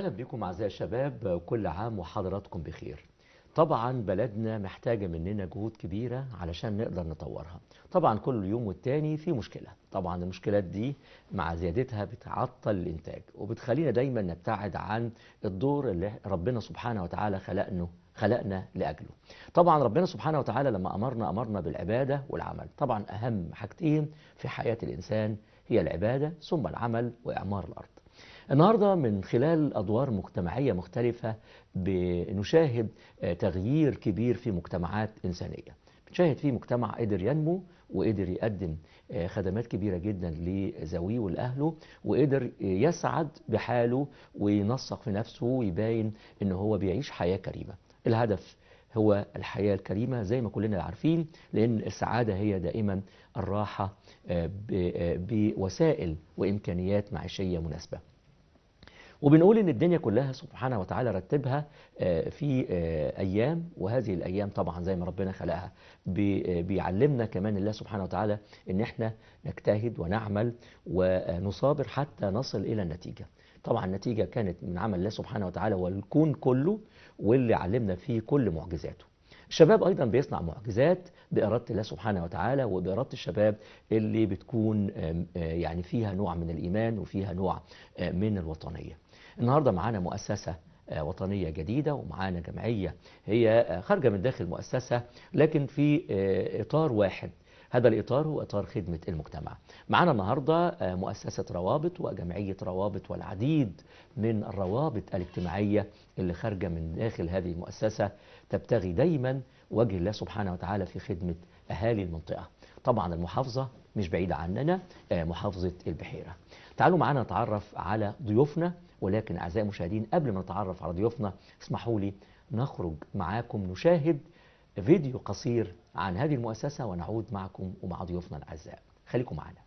أهلا بكم أعزائي الشباب كل عام وحضراتكم بخير طبعا بلدنا محتاجة مننا جهود كبيرة علشان نقدر نطورها طبعا كل يوم والتاني في مشكلة طبعا المشكلات دي مع زيادتها بتعطل الإنتاج وبتخلينا دايما نبتعد عن الدور اللي ربنا سبحانه وتعالى خلقنا خلقنا لأجله طبعا ربنا سبحانه وتعالى لما أمرنا أمرنا بالعبادة والعمل طبعا أهم حاجتين في حياة الإنسان هي العبادة ثم العمل وإعمار الأرض النهاردة من خلال أدوار مجتمعية مختلفة بنشاهد تغيير كبير في مجتمعات إنسانية بنشاهد فيه مجتمع قدر ينمو وقدر يقدم خدمات كبيرة جدا لزويه ولأهله وقدر يسعد بحاله وينسق في نفسه ويباين ان هو بيعيش حياة كريمة الهدف هو الحياة الكريمة زي ما كلنا عارفين لأن السعادة هي دائما الراحة بوسائل وإمكانيات معيشية مناسبة وبنقول ان الدنيا كلها سبحانه وتعالى رتبها في ايام وهذه الايام طبعا زي ما ربنا خلقها بيعلمنا كمان الله سبحانه وتعالى ان احنا نجتهد ونعمل ونصابر حتى نصل الى النتيجه طبعا النتيجه كانت من عمل الله سبحانه وتعالى والكون كله واللي علمنا فيه كل معجزاته الشباب ايضا بيصنع معجزات باراده الله سبحانه وتعالى وباراده الشباب اللي بتكون يعني فيها نوع من الايمان وفيها نوع من الوطنيه النهارده معانا مؤسسه وطنيه جديده ومعانا جمعيه هي خارجه من داخل مؤسسه لكن في اطار واحد هذا الإطار هو إطار خدمة المجتمع معنا النهاردة مؤسسة روابط وجمعية روابط والعديد من الروابط الاجتماعية اللي خارجة من داخل هذه المؤسسة تبتغي دايما وجه الله سبحانه وتعالى في خدمة أهالي المنطقة طبعا المحافظة مش بعيدة عننا محافظة البحيرة تعالوا معنا نتعرف على ضيوفنا ولكن أعزائي المشاهدين قبل ما نتعرف على ضيوفنا اسمحوا لي نخرج معاكم نشاهد فيديو قصير عن هذه المؤسسة ونعود معكم ومع ضيوفنا الأعزاء خليكم معنا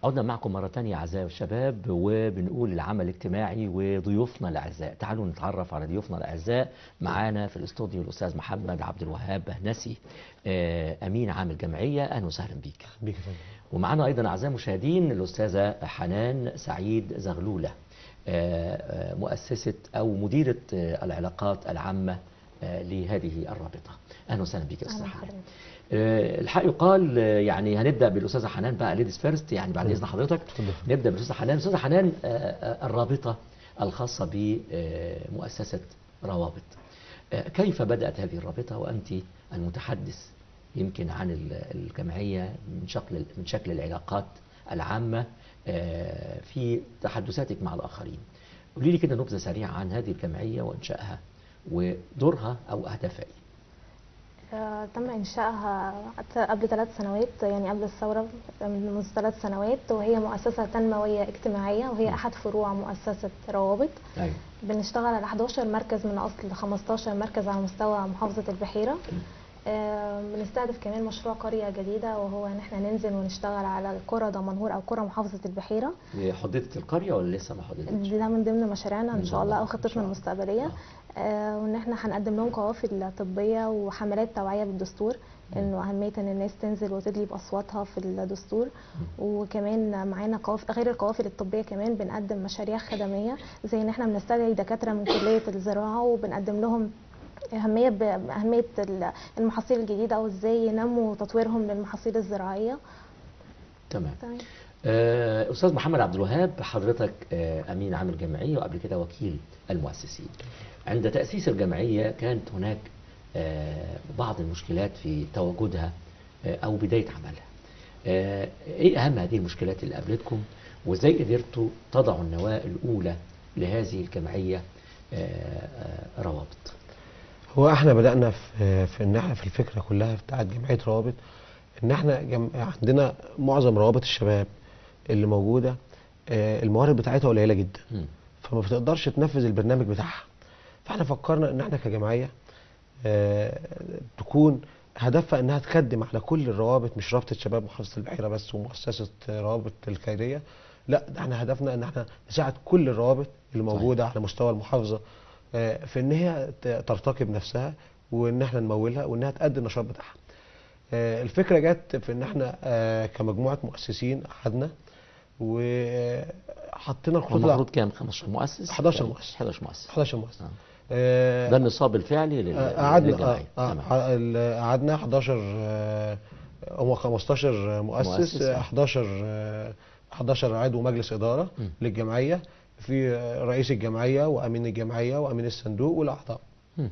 عدنا معكم مرة تانية أعزائي الشباب وبنقول العمل الاجتماعي وضيوفنا الأعزاء تعالوا نتعرف على ضيوفنا الأعزاء معانا في الاستوديو الأستاذ محمد عبد الوهاب بهنسي آه، أمين عام الجمعية أهلا وسهلا بيك بيك يا فندم. ومعنا أيضا أعزائي المشاهدين الأستاذة حنان سعيد زغلولة آه، آه، مؤسسة أو مديرة آه، العلاقات العامة آه، لهذه الرابطة أهلا وسهلا بك يا أستاذة أهلا حنان بحضرتك. آه، الحق يقال آه، يعني هنبدا بالاستاذه حنان بقى ليديز فيرست يعني بعد اذن حضرتك اتفضل. نبدا بالاستاذه حنان الاستاذه حنان آه، آه، الرابطه الخاصه بمؤسسه روابط آه، كيف بدات هذه الرابطه وانت المتحدث يمكن عن ال- الجمعيه من شكل من شكل العلاقات العامه آه، في تحدثاتك مع الاخرين قولي لي كده نبذه سريعه عن هذه الجمعيه وانشائها ودورها او اهدافها ايه آه، تم إنشائها قبل ثلاث سنوات يعني قبل الثورة منذ ثلاث سنوات وهي مؤسسة تنموية اجتماعية وهي أحد فروع مؤسسة روابط ايوه بنشتغل على 11 مركز من أصل 15 مركز على مستوى محافظة البحيرة آه، بنستهدف كمان مشروع قرية جديدة وهو إن احنا ننزل ونشتغل على قرى دمنهور أو قرى محافظة البحيرة حددت القرية ولا لسه ما حددتش؟ ده من ضمن مشاريعنا إن ان شاء شاء الله الله، او إن شاء خطتنا الله. المستقبليه آه وان احنا هنقدم لهم قوافل طبيه وحملات توعيه بالدستور انه اهميه ان الناس تنزل وتدلي باصواتها في الدستور وكمان معانا قوافل غير القوافل الطبيه كمان بنقدم مشاريع خدميه زي ان احنا بنستدعي دكاتره من كليه الزراعه وبنقدم لهم أهمية بأهمية ال- المحاصيل الجديدة أو إزاي ينموا تطويرهم للمحاصيل الزراعية تمام تمام آه، أستاذ محمد عبد الوهاب حضرتك آه، أمين عام الجمعية وقبل كده وكيل المؤسسين عند تأسيس الجمعية كانت هناك آه، بعض المشكلات في تواجدها آه، أو بداية عملها آه، إيه أهم هذه المشكلات اللي قابلتكم وإزاي قدرتوا تضعوا النواة الأولى لهذه الجمعية آه، آه، روابط هو احنا بدأنا في في ان احنا في الفكرة كلها بتاعت جمعية روابط ان احنا جم... عندنا معظم روابط الشباب اللي موجودة آه، الموارد بتاعتها قليلة جدا مم. فما بتقدرش تنفذ البرنامج بتاعها فاحنا فكرنا ان احنا كجمعية آه، تكون هدفها انها تخدم على كل الروابط مش رابطة شباب محافظة البحيرة بس ومؤسسة روابط الخيرية لا ده احنا هدفنا ان احنا نساعد كل الروابط اللي صحيح. موجودة على مستوى المحافظة آه، في ان هي ت- ترتقي بنفسها وان احنا نمولها وانها تأدي النشاط بتاعها آه، الفكرة جت في ان احنا آه، كمجموعة مؤسسين قعدنا وحطينا الخطوط المفروض كام 15 مؤسس 11 مؤسس. 11 مؤسس 11 مؤسسة آه. آه، ده النصاب الفعلي لل- آه، قعدنا آه، للجمعية آه، تمام. آه، ال- قعدنا 11 آه، هم 15 مؤسس, مؤسس، آه. آه، 11 آه، 11 عضو مجلس إدارة م. للجمعية في آه، رئيس الجمعية وأمين الجمعية وأمين الصندوق والأعضاء مم.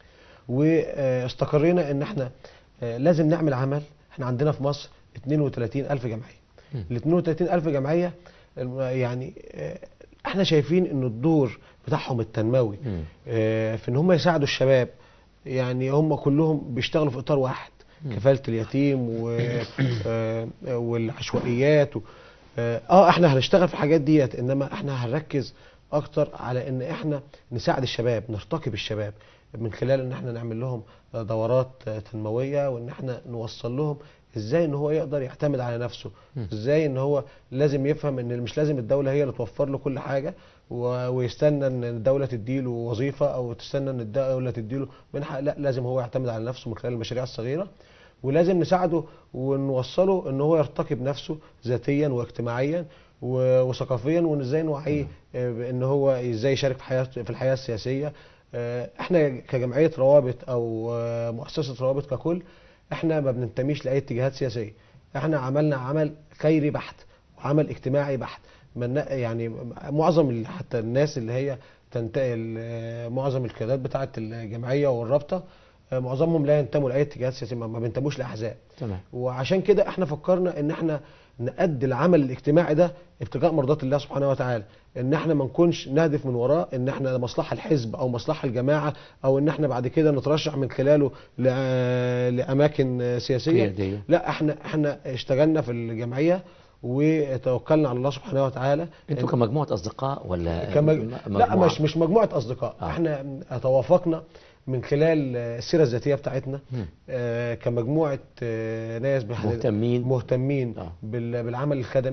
واستقرينا ان احنا آه، لازم نعمل عمل احنا عندنا في مصر 32 ألف جمعية مم. ال 32 ألف جمعية الم- يعني آه، احنا شايفين ان الدور بتاعهم التنموي مم. آه، في ان هم يساعدوا الشباب يعني هم كلهم بيشتغلوا في اطار واحد مم. كفالة اليتيم و آه، والعشوائيات و- اه آه، احنا هنشتغل في الحاجات ديت انما احنا هنركز اكتر على ان احنا نساعد الشباب نرتقي بالشباب من خلال ان احنا نعمل لهم آه، دورات آه، تنمويه وان احنا نوصل لهم ازاي ان هو يقدر يعتمد على نفسه مم. ازاي ان هو لازم يفهم ان مش لازم الدوله هي اللي توفر له كل حاجه و- ويستنى ان الدوله تديله وظيفه او تستنى ان الدوله تديله منحه لا لازم هو يعتمد على نفسه من خلال المشاريع الصغيره ولازم نساعده ونوصله ان هو يرتقي بنفسه ذاتيا واجتماعيا و- وثقافيا وان ازاي نوعيه آه، بان هو ازاي يشارك في حياه في الحياه السياسيه آه، احنا كجمعيه روابط او آه، مؤسسه روابط ككل احنا ما بننتميش لاي اتجاهات سياسيه احنا عملنا عمل خيري بحت وعمل اجتماعي بحت من يعني معظم ال- حتى الناس اللي هي تنتقل آه، معظم القيادات بتاعه الجمعيه والرابطه آه، معظمهم لا ينتموا لاي اتجاهات سياسيه ما ما بينتموش لاحزاب تمام وعشان كده احنا فكرنا ان احنا نأدي العمل الاجتماعي ده ابتغاء مرضات الله سبحانه وتعالى ان احنا ما نكونش نهدف من وراه ان احنا مصلحه الحزب او مصلحه الجماعه او ان احنا بعد كده نترشح من خلاله لأ- لاماكن سياسيه قيادية. لا احنا احنا اشتغلنا في الجمعيه وتوكلنا على الله سبحانه وتعالى انتوا إن- كمجموعة أصدقاء ولا كمج... م- لا مجموعة؟ مش مش مجموعه اصدقاء آه. آه. احنا توافقنا من خلال السيره الذاتيه بتاعتنا مم. آه كمجموعه آه ناس بح- مهتمين. مهتمين آه. بال- بالعمل الخدمي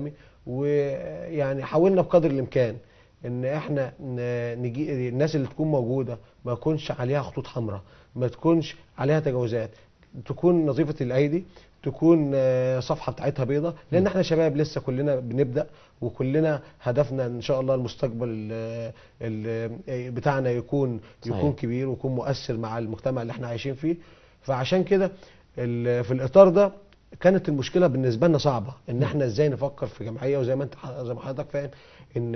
ويعني حاولنا بقدر الامكان ان احنا ن- نجي الناس اللي تكون موجوده ما يكونش عليها خطوط حمراء ما تكونش عليها تجاوزات تكون نظيفه الايدي تكون آه، صفحه بتاعتها بيضة لان احنا شباب لسه كلنا بنبدا وكلنا هدفنا ان شاء الله المستقبل آه، ال- آه، بتاعنا يكون صحيح. يكون كبير ويكون مؤثر مع المجتمع اللي احنا عايشين فيه فعشان كده ال- في الاطار ده كانت المشكله بالنسبه لنا صعبه ان احنا ازاي نفكر في جمعيه وزي ما انت ح- زي ما حضرتك فاهم ان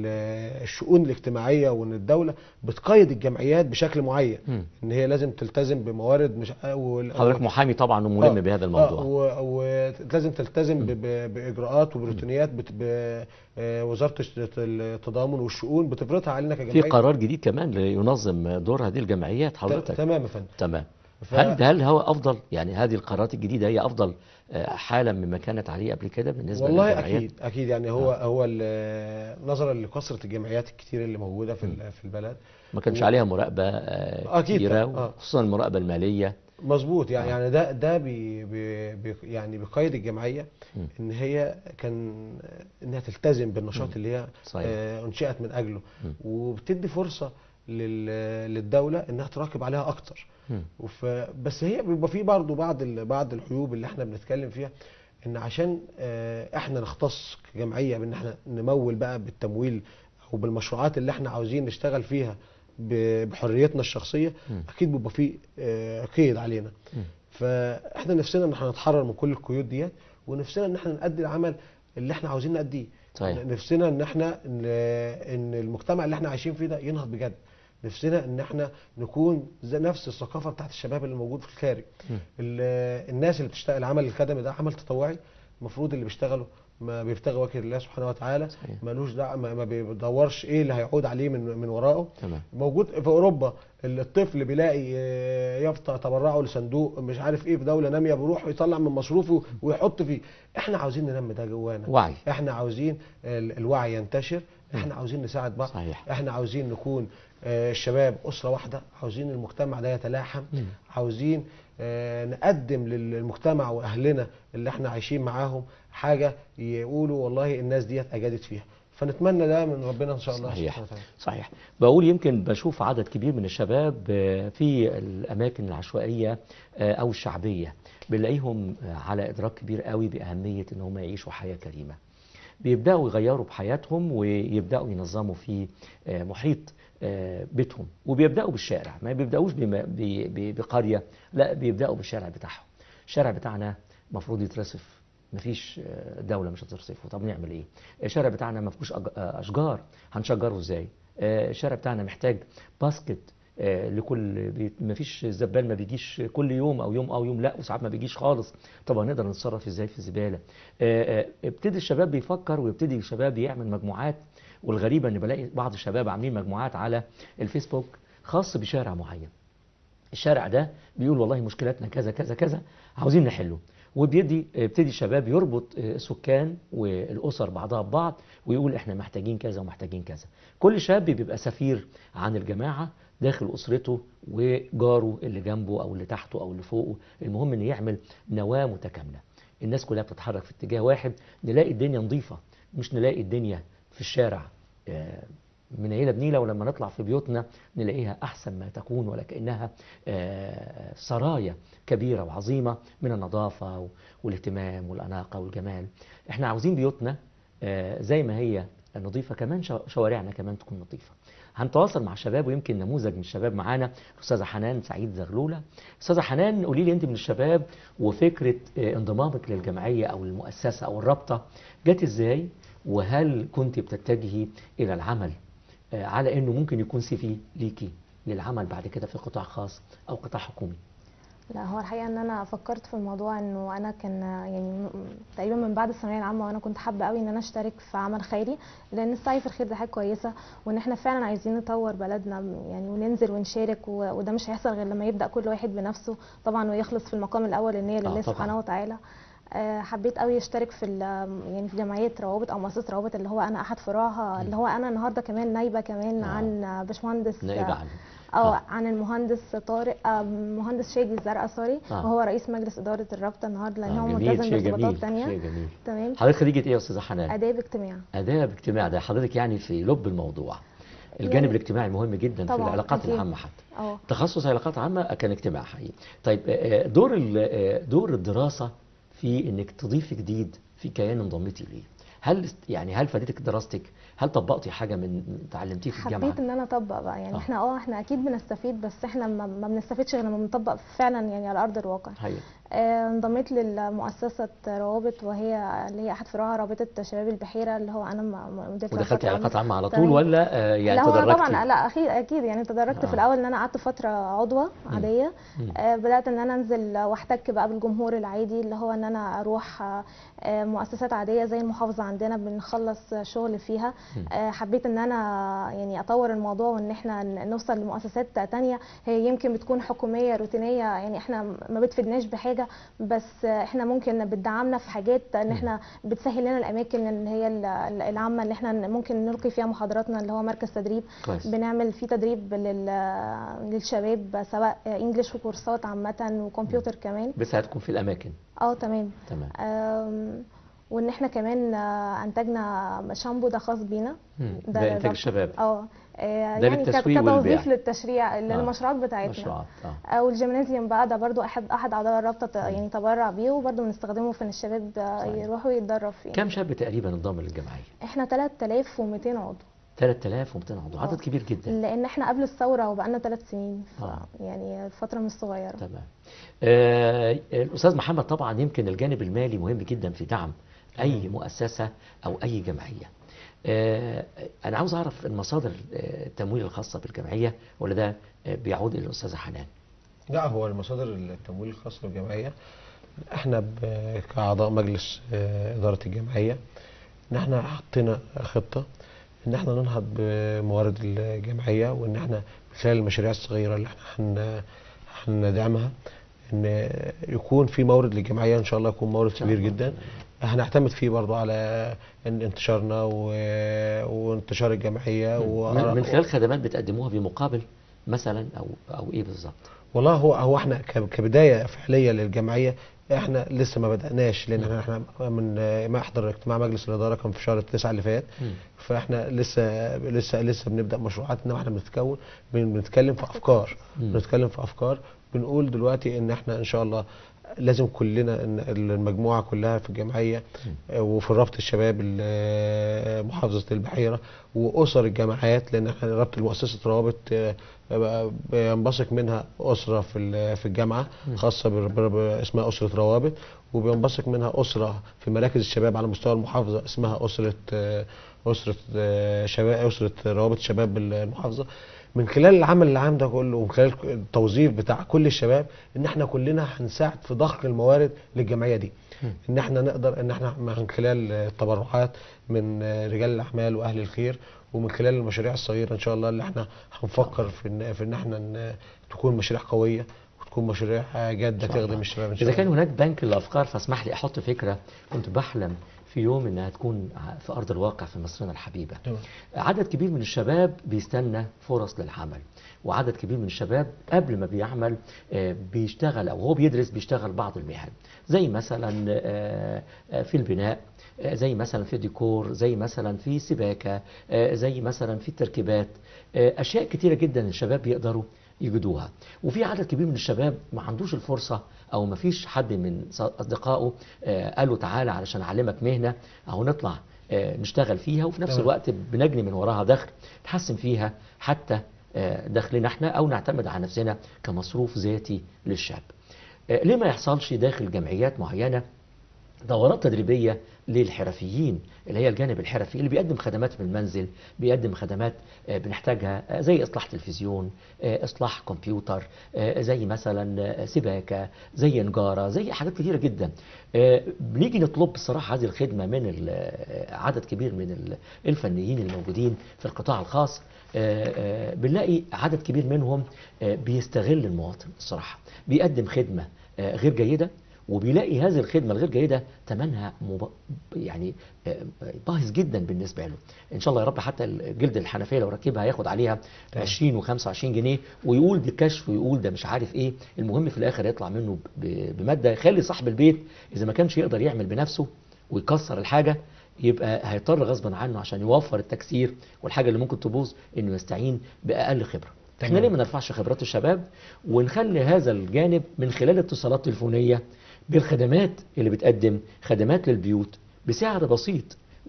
ال- الشؤون الاجتماعيه وان الدوله بتقيد الجمعيات بشكل معين مم. ان هي لازم تلتزم بموارد مش وال- حضرتك محامي طبعا وملم آه، بهذا آه، الموضوع و- ولازم تلتزم ب- ب- باجراءات وبروتينيات بت- ب- آه، وزاره الش- التضامن والشؤون بتفرضها علينا في كجمعيه قرار جديد كمان لينظم دور هذه الجمعيات ت- حضرتك تمام يا فندم تمام ف- هل هل هو افضل يعني هذه القرارات الجديده هي افضل آه، حالا مما كانت عليه قبل كده بالنسبه والله للجمعيات اكيد اكيد يعني هو هو ال- نظرا لكثره الجمعيات الكتير اللي موجوده في ال- في البلد ما كانش و- عليها مراقبه آه، أكيد كتيره طبعاً، آه. وخصوصا المراقبه الماليه مظبوط يعني آه. يعني ده ده بي بي بي يعني بيقيد الجمعيه مم. ان هي كان انها تلتزم بالنشاط مم. اللي هي صحيح. آه، انشئت من اجله مم. وبتدي فرصه لل- للدوله انها تراقب عليها اكتر مم. وف بس هي بيبقى في برضه بعض ال- بعض العيوب اللي احنا بنتكلم فيها ان عشان آه، احنا نختص كجمعيه بان احنا نمول بقى بالتمويل او بالمشروعات اللي احنا عاوزين نشتغل فيها ب- بحريتنا الشخصيه مم. اكيد بيبقى في آه، قيد علينا مم. فاحنا نفسنا ان احنا نتحرر من كل القيود ديت ونفسنا ان احنا نأدي العمل اللي احنا عاوزين نأديه صحيح. نفسنا ان احنا ان ان المجتمع اللي احنا عايشين فيه ده ينهض بجد نفسنا ان احنا نكون زي نفس الثقافه بتاعت الشباب اللي موجود في الخارج مم. ال- الناس اللي بتشتغل العمل الخدمي ده عمل تطوعي المفروض اللي بيشتغلوا ما بيبتغي وجه الله سبحانه وتعالى صحيح. ملوش دعوه ما ما بيدورش ايه اللي هيعود عليه من من وراءه تمام موجود في اوروبا الطفل بيلاقي آه، يافطه تبرعه لصندوق مش عارف ايه في دوله ناميه بيروح يطلع من مصروفه ويحط فيه احنا عاوزين ننمي ده جوانا وعي احنا عاوزين ال- الوعي ينتشر احنا عاوزين نساعد بعض صحيح. احنا عاوزين نكون آه، الشباب اسره واحده عاوزين المجتمع ده يتلاحم مم. عاوزين آه، نقدم للمجتمع واهلنا اللي احنا عايشين معاهم حاجه يقولوا والله الناس ديت اجادت فيها فنتمنى ده من ربنا ان شاء الله صحيح سبحانه وتعالى. صحيح بقول يمكن بشوف عدد كبير من الشباب آه، في الاماكن العشوائيه آه، او الشعبيه بنلاقيهم آه، على ادراك كبير قوي باهميه ان هم يعيشوا حياه كريمه بيبداوا يغيروا بحياتهم ويبداوا ينظموا في آه، محيط آه، بيتهم وبيبداوا بالشارع ما بيبداوش بم- ب- ب- بقريه لا بيبداوا بالشارع بتاعهم الشارع بتاعنا المفروض يترصف مفيش آه، دولة مش هتصرفه طب نعمل ايه الشارع بتاعنا ما فيهوش أج- آه، اشجار هنشجره ازاي آه، الشارع بتاعنا محتاج باسكت آه، لكل بيت مفيش زبال ما بيجيش كل يوم او يوم او يوم لا وساعات ما بيجيش خالص طب هنقدر نتصرف ازاي في الزباله آه، آه، ابتدي الشباب بيفكر ويبتدي الشباب يعمل مجموعات والغريبه ان بلاقي بعض الشباب عاملين مجموعات على الفيسبوك خاص بشارع معين الشارع ده بيقول والله مشكلتنا كذا كذا كذا عاوزين نحله وبيدي ابتدي الشباب يربط آه، السكان والاسر بعضها ببعض ويقول احنا محتاجين كذا ومحتاجين كذا كل شاب بيبقى سفير عن الجماعه داخل اسرته وجاره اللي جنبه او اللي تحته او اللي فوقه المهم ان يعمل نواه متكامله الناس كلها بتتحرك في اتجاه واحد نلاقي الدنيا نظيفه مش نلاقي الدنيا في الشارع آه، منيلة بنيلة ولما نطلع في بيوتنا نلاقيها أحسن ما تكون ولا كأنها آه، سرايا كبيرة وعظيمة من النظافة والاهتمام والأناقة والجمال احنا عاوزين بيوتنا آه، زي ما هي نظيفة كمان شو- شوارعنا كمان تكون نظيفة هنتواصل مع الشباب ويمكن نموذج من الشباب معانا الأستاذة حنان سعيد زغلولة أستاذة حنان قولي لي أنت من الشباب وفكرة آه، انضمامك للجمعية أو المؤسسة أو الرابطة جت إزاي وهل كنت بتتجهي إلى العمل آه، على انه ممكن يكون سي في ليكي للعمل بعد كده في قطاع خاص او قطاع حكومي لا هو الحقيقه ان انا فكرت في الموضوع انه انا كان يعني م- تقريبا من بعد الثانويه العامه وانا كنت حابه قوي ان انا اشترك في عمل خيري لان السعي في الخير ده حاجه كويسه وان احنا فعلا عايزين نطور بلدنا يعني وننزل ونشارك و- وده مش هيحصل غير لما يبدا كل واحد بنفسه طبعا ويخلص في المقام الاول النيه آه، لله طبعاً. سبحانه وتعالى آه، حبيت قوي اشترك في ال- يعني في جمعيه روابط او مؤسسه روابط اللي هو انا احد فروعها اللي هو انا النهارده كمان نايبه كمان آه. عن باشمهندس نائبة عنه اه آه. عن المهندس طارق آه، مهندس شادي الزرقاء سوري آه. وهو رئيس مجلس اداره الرابطه النهارده لان آه، هو جميل ملتزم شيء بارتباطات جميل تانية شيء جميل تمام حضرتك خريجة ايه يا استاذة حنان؟ اداب اجتماع آداب اجتماع ده حضرتك يعني في لب الموضوع الجانب يعني- الاجتماعي مهم جدا في طبعاً، العلاقات أكيد. العامة حتى اه تخصص علاقات عامة كان اجتماع حقيقي طيب آه، دور ال- آه، دور الدراسة في انك تضيفي جديد في كيان انضميتي ليه هل است- يعني هل فادتك دراستك هل طبقتي حاجة من من اتعلمتيه في الجامعة حبيت ان انا اطبق بقى يعني آه. احنا اه احنا اكيد بنستفيد بس احنا ما, ما بنستفيدش غير لما بنطبق فعلا يعني على ارض الواقع حقيقي آه، انضميت للمؤسسة روابط وهي اللي هي أحد فروعها رابطة شباب البحيرة اللي هو أنا م- م- مديرة ودخلتي العلاقات علاقات عامة على طول تمام. ولا آه، يعني لا هو تدرجتي طبعا لا اكيد اكيد يعني تدرجت آه. في الاول ان انا قعدت فتره عضوه عاديه مم. آه بدات ان انا انزل واحتك بقى بالجمهور العادي اللي هو ان انا اروح آه، آه، مؤسسات عاديه زي المحافظه عندنا بنخلص شغل فيها مم. آه، حبيت ان انا يعني اطور الموضوع وان احنا ن- نوصل لمؤسسات تانية هي يمكن بتكون حكوميه روتينيه يعني احنا ما بتفيدناش بحاجه بس آه، احنا ممكن بتدعمنا في حاجات ان احنا بتسهل لنا الاماكن اللي هي ال- ال- العامه اللي احنا ممكن نلقي فيها محاضراتنا اللي هو مركز تدريب كويس بنعمل فيه تدريب لل- للشباب سواء انجليش وكورسات عامه وكمبيوتر كمان بتساعدكم في الأماكن اه تمام تمام آم، وان احنا كمان آه، انتجنا شامبو ده خاص بينا مم. ده ده إنتاج للربط. الشباب اه آه، ده يعني كت- للتسويق والبيع. كتوظيف للتشريع للمشروعات بتاعتنا مشروعات اه او الجيمنازيوم بقى ده برضو احد احد اعضاء الرابطه ت- يعني تبرع بيه وبرضو بنستخدمه في ان الشباب آه، صحيح. يروحوا يتدرب فيه كم شاب تقريبا انضم للجمعية؟ احنا 3200 عضو 3200 عضو آه. عدد كبير جدا لان احنا قبل الثوره وبقالنا ثلاث سنين ف آه. يعني فتره مش صغيره تمام آه الأستاذ محمد طبعا يمكن الجانب المالي مهم جدا في دعم أي مؤسسة أو أي جمعية آه أنا عاوز أعرف المصادر آه، التمويل الخاصة بالجمعية ولا ده آه، بيعود إلى الأستاذة حنان لا هو المصادر التمويل الخاصة بالجمعية احنا ب- كأعضاء مجلس آه، إدارة الجمعية ان احنا حطينا خطة ان احنا ننهض بموارد الجمعية وان احنا من خلال المشاريع الصغيرة اللي احنا هن- هندعمها ان يكون في مورد للجمعية ان شاء الله يكون مورد شاء كبير الله. جدا هنعتمد فيه برضو على ان انتشارنا و... وانتشار الجمعية و... من, من خلال خدمات بتقدموها بمقابل مثلا أو أو إيه بالظبط؟ والله هو هو احنا ك- كبدايه فعليه للجمعيه احنا لسه ما بدأناش لان احنا احنا من ما احضر اجتماع مجلس الاداره كان في شهر 9 اللي فات مم. فاحنا لسه لسه لسه بنبدا مشروعاتنا واحنا بنتكون بن- بنتكلم في افكار مم. بنتكلم في افكار بنقول دلوقتي ان احنا ان شاء الله لازم كلنا إن المجموعه كلها في الجمعيه آه، وفي رابطه الشباب ال- محافظه البحيره واسر الجامعات لان احنا رابطه مؤسسه روابط آه، بقى بينبثق منها اسره في ال- في الجامعه خاصه بر- بر- بر- اسمها اسره روابط وبينبثق منها اسره في مراكز الشباب على مستوى المحافظه اسمها اسره آه، اسره آه، شباب اسره روابط شباب المحافظه من خلال العمل العام ده كله ومن خلال التوظيف بتاع كل الشباب ان احنا كلنا هنساعد في ضخ الموارد للجمعيه دي ان احنا نقدر ان احنا من خلال التبرعات من رجال الاعمال واهل الخير ومن خلال المشاريع الصغيره ان شاء الله اللي احنا هنفكر في ان في ان احنا ن- تكون مشاريع قويه وتكون مشاريع جاده شاء الله. تخدم الشباب ان شاء إذا كان الله هناك بنك للأفكار فاسمح لي أحط فكرة كنت بحلم في يوم إنها تكون ع- في أرض الواقع في مصرنا الحبيبة تمام. عدد كبير من الشباب بيستنى فرص للعمل وعدد كبير من الشباب قبل ما بيعمل آه، بيشتغل أو هو بيدرس بيشتغل بعض المهن زي مثلا آه، آه، في البناء آه، زي مثلا في الديكور زي مثلا في سباكة آه، زي مثلا في التركيبات آه، أشياء كتيرة جدا الشباب يقدروا يجدوها وفي عدد كبير من الشباب ما عندوش الفرصة أو ما فيش حد من ص- أصدقائه آه، قال له تعالى علشان أعلمك مهنة أو نطلع آه، نشتغل فيها وفي نفس تمام. الوقت بنجني من وراها دخل نحسن فيها حتى آه، دخلنا احنا أو نعتمد على نفسنا كمصروف ذاتي للشاب آه، ليه ما يحصلش داخل جمعيات معينة دورات تدريبية للحرفيين اللي هي الجانب الحرفي اللي بيقدم خدمات في المنزل بيقدم خدمات آه، بنحتاجها آه، زي إصلاح تلفزيون آه، إصلاح كمبيوتر آه، زي مثلا آه، سباكة زي نجارة زي حاجات كتيرة جدا آه، بنيجي نطلب بصراحة هذه الخدمة من ال- آه، عدد كبير من ال- الفنيين الموجودين في القطاع الخاص آه، آه، بنلاقي عدد كبير منهم آه، بيستغل المواطن الصراحة بيقدم خدمة آه، غير جيدة وبيلاقي هذه الخدمه الغير جيده ثمنها مب... يعني آه، باهظ جدا بالنسبه له ان شاء الله يا رب حتى الجلد الحنفيه لو ركبها هياخد عليها تمام. 20 و25 جنيه ويقول دي كشف ويقول ده مش عارف ايه المهم في الاخر يطلع منه ب- بماده يخلي صاحب البيت اذا ما كانش يقدر يعمل بنفسه ويكسر الحاجه يبقى هيضطر غصبا عنه عشان يوفر التكسير والحاجه اللي ممكن تبوظ انه يستعين باقل خبره احنا تمام. ليه ما نرفعش خبرات الشباب ونخلي هذا الجانب من خلال اتصالات تليفونيه بالخدمات اللي بتقدم خدمات للبيوت بسعر بسيط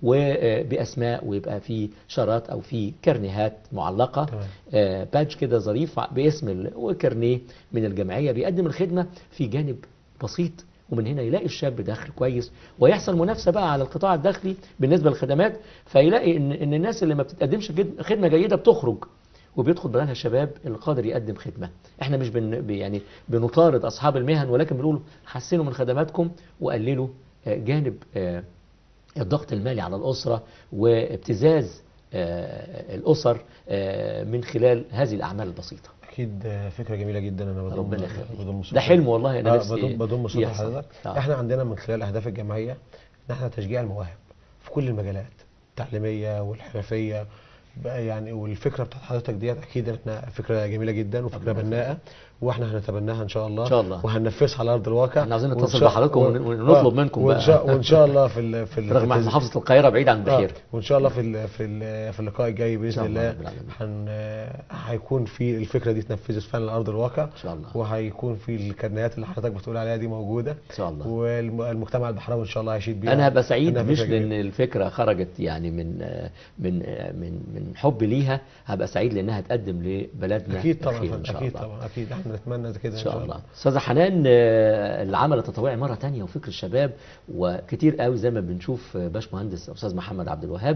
وباسماء ويبقى في شارات او في كرنيهات معلقه تمام. آه، بادج كده ظريف باسم ال- وكارنيه من الجمعيه بيقدم الخدمه في جانب بسيط ومن هنا يلاقي الشاب دخل كويس ويحصل منافسه بقى على القطاع الداخلي بالنسبه للخدمات فيلاقي ان ان الناس اللي ما بتقدمش جد- خدمه جيده بتخرج وبيدخل بدلها الشباب اللي قادر يقدم خدمه احنا مش بن يعني بنطارد اصحاب المهن ولكن بنقول حسنوا من خدماتكم وقللوا آه، جانب آه، الضغط المالي على الأسرة وابتزاز آه، الأسر آه، من خلال هذه الأعمال البسيطة اكيد آه، فكره جميله جدا انا بضم ربنا يخليك بضم صوت ده حلم والله أنا آه، نفسي بضم بضم صوت يحصل. حضرتك آه. احنا عندنا من خلال اهداف الجمعيه ان احنا تشجيع المواهب في كل المجالات التعليميه والحرفيه بقى يعني والفكره بتاعت حضرتك ديت اكيد احنا فكره جميله جدا وفكره ربنا بناءه واحنا هنتبناها ان شاء الله إن شاء الله. وهننفذها على ارض الواقع احنا عاوزين وإن نتصل شاء- بحضرتكم و- ون- ونطلب آه، منكم وإن بقى. شاء وان شاء الله في ال في ال- رغم في أن التز- محافظة القاهرة بعيد عن البحير آه، وان شاء الله في ال في ال في اللقاء الجاي باذن شاء الله الله رب العالمين. هن هيكون في الفكره دي اتنفذت فعلا على ارض الواقع إن شاء الله وهيكون في الكرنيات اللي حضرتك بتقول عليها دي موجوده إن شاء الله والمجتمع البحراوي ان شاء الله هيشيد بيها أنا هبقى سعيد إنها مش فكرة لأن جميلة. الفكرة خرجت يعني من آه، من آه، من من حب ليها هبقى سعيد لأنها تقدم لبلدنا اكيد طبعا الخير يا إن فندم، شاء اكيد الله. طبعا اكيد احنا نتمنى كده ان شاء الله استاذه حنان آه، العمل التطوعي مره تانية وفكر الشباب وكتير قوي زي ما بنشوف آه، باشمهندس استاذ محمد عبد الوهاب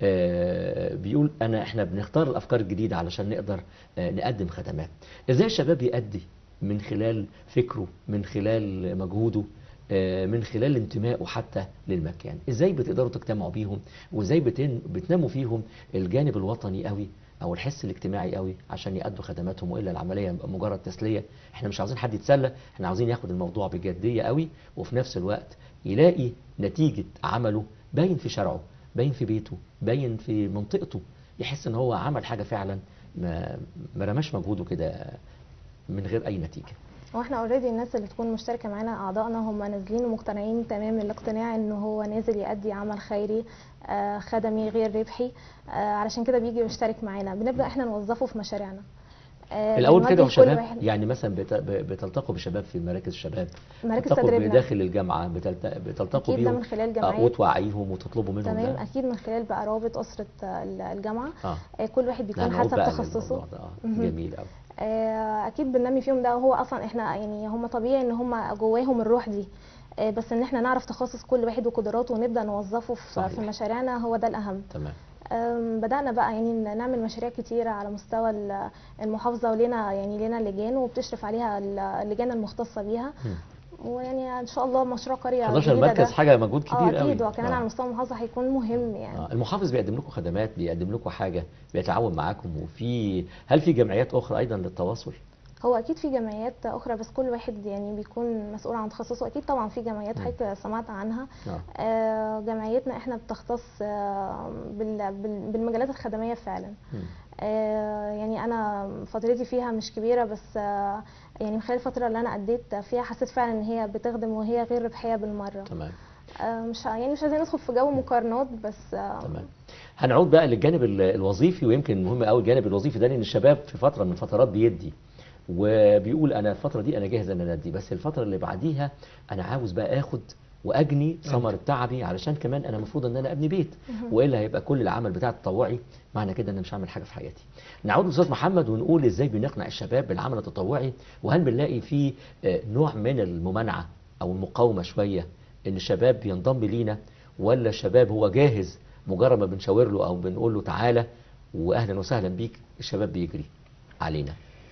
آه، بيقول انا احنا بنختار الافكار الجديده علشان نقدر آه، نقدم خدمات ازاي الشباب يأدي من خلال فكره من خلال مجهوده آه، من خلال انتمائه حتى للمكان ازاي بتقدروا تجتمعوا بيهم وازاي بتن- بتنموا فيهم الجانب الوطني قوي او الحس الاجتماعي قوي عشان يأدوا خدماتهم والا العمليه يبقى مجرد تسليه احنا مش عاوزين حد يتسلى احنا عاوزين ياخد الموضوع بجديه قوي وفي نفس الوقت يلاقي نتيجه عمله باين في شارعه باين في بيته باين في منطقته يحس ان هو عمل حاجه فعلا ما ما رماش مجهوده كده من غير اي نتيجه هو احنا اوريدي الناس اللي تكون مشتركه معانا اعضائنا هم نازلين ومقتنعين تمام الاقتناع ان هو نازل يأدي عمل خيري آه، خدمي غير ربحي آه، علشان كده بيجي يشترك معانا بنبدا احنا نوظفه في مشاريعنا آه، الاول بنودي كده لكل وشباب واحد- يعني مثلا بت- ب- بتلتقوا بشباب في مراكز الشباب مراكز بتلتقوا تدريبنا بداخل الجامعه بتلت- بتلتقوا اكيد ده بيهم من خلال آه، جمعيات وتوعيهم وتطلبوا منهم تمام ده اكيد من خلال بقى رابط اسره آه، الجامعه اه آه، كل واحد لا، بيكون نعود حسب بقى تخصصه للموضوع ده. اه مهم. جميل قوي آه، اكيد بننمي فيهم ده وهو اصلا احنا يعني هم طبيعي ان هم جواهم الروح دي آه، بس ان احنا نعرف تخصص كل واحد وقدراته ونبدا نوظفه في, صحيح. في مشاريعنا هو ده الاهم تمام آم، بدأنا بقى يعني ن- نعمل مشاريع كتيرة على مستوى ال- المحافظة ولنا يعني لنا لجان وبتشرف عليها ال- اللجان المختصة بيها مم. ويعني ان شاء الله مشروع قرية 11 جديدة مركز ده حاجه مجهود كبير اه قوي اكيد وكمان آه. على مستوى المحافظة هيكون مهم يعني آه. المحافظ بيقدم لكم خدمات بيقدم لكم حاجه بيتعاون معاكم وفي هل في جمعيات اخرى ايضا للتواصل هو اكيد في جمعيات اخرى بس كل واحد يعني بيكون مسؤول عن تخصصه اكيد طبعا في جمعيات مم. حضرتك سمعت عنها اه آه، جمعيتنا احنا بتختص آه، بال- بال- بالمجالات الخدمية فعلا مم. آه، يعني انا فترتي فيها مش كبيره بس آه، يعني من خلال الفتره اللي انا اديت فيها حسيت فعلا ان هي بتخدم وهي غير ربحيه بالمره تمام آه، مش ع- يعني مش عايزين ندخل في جو مقارنات بس آه، تمام هنعود بقى للجانب ال- الوظيفي ويمكن مهم قوي الجانب الوظيفي ده لان الشباب في فتره من الفترات بيدي وبيقول انا الفتره دي انا جاهز ان انا ادي بس الفتره اللي بعديها انا عاوز بقى اخد واجني ثمر تعبي علشان كمان انا المفروض ان انا ابني بيت والا هيبقى كل العمل بتاع التطوعي معنى كده ان انا مش هعمل حاجه في حياتي. نعود للاستاذ محمد ونقول ازاي بنقنع الشباب بالعمل التطوعي وهل بنلاقي فيه آه، نوع من الممانعه او المقاومه شويه ان الشباب ينضم لينا ولا الشباب هو جاهز مجرد ما بنشاور له او بنقول له تعالى واهلا وسهلا بيك الشباب بيجري علينا.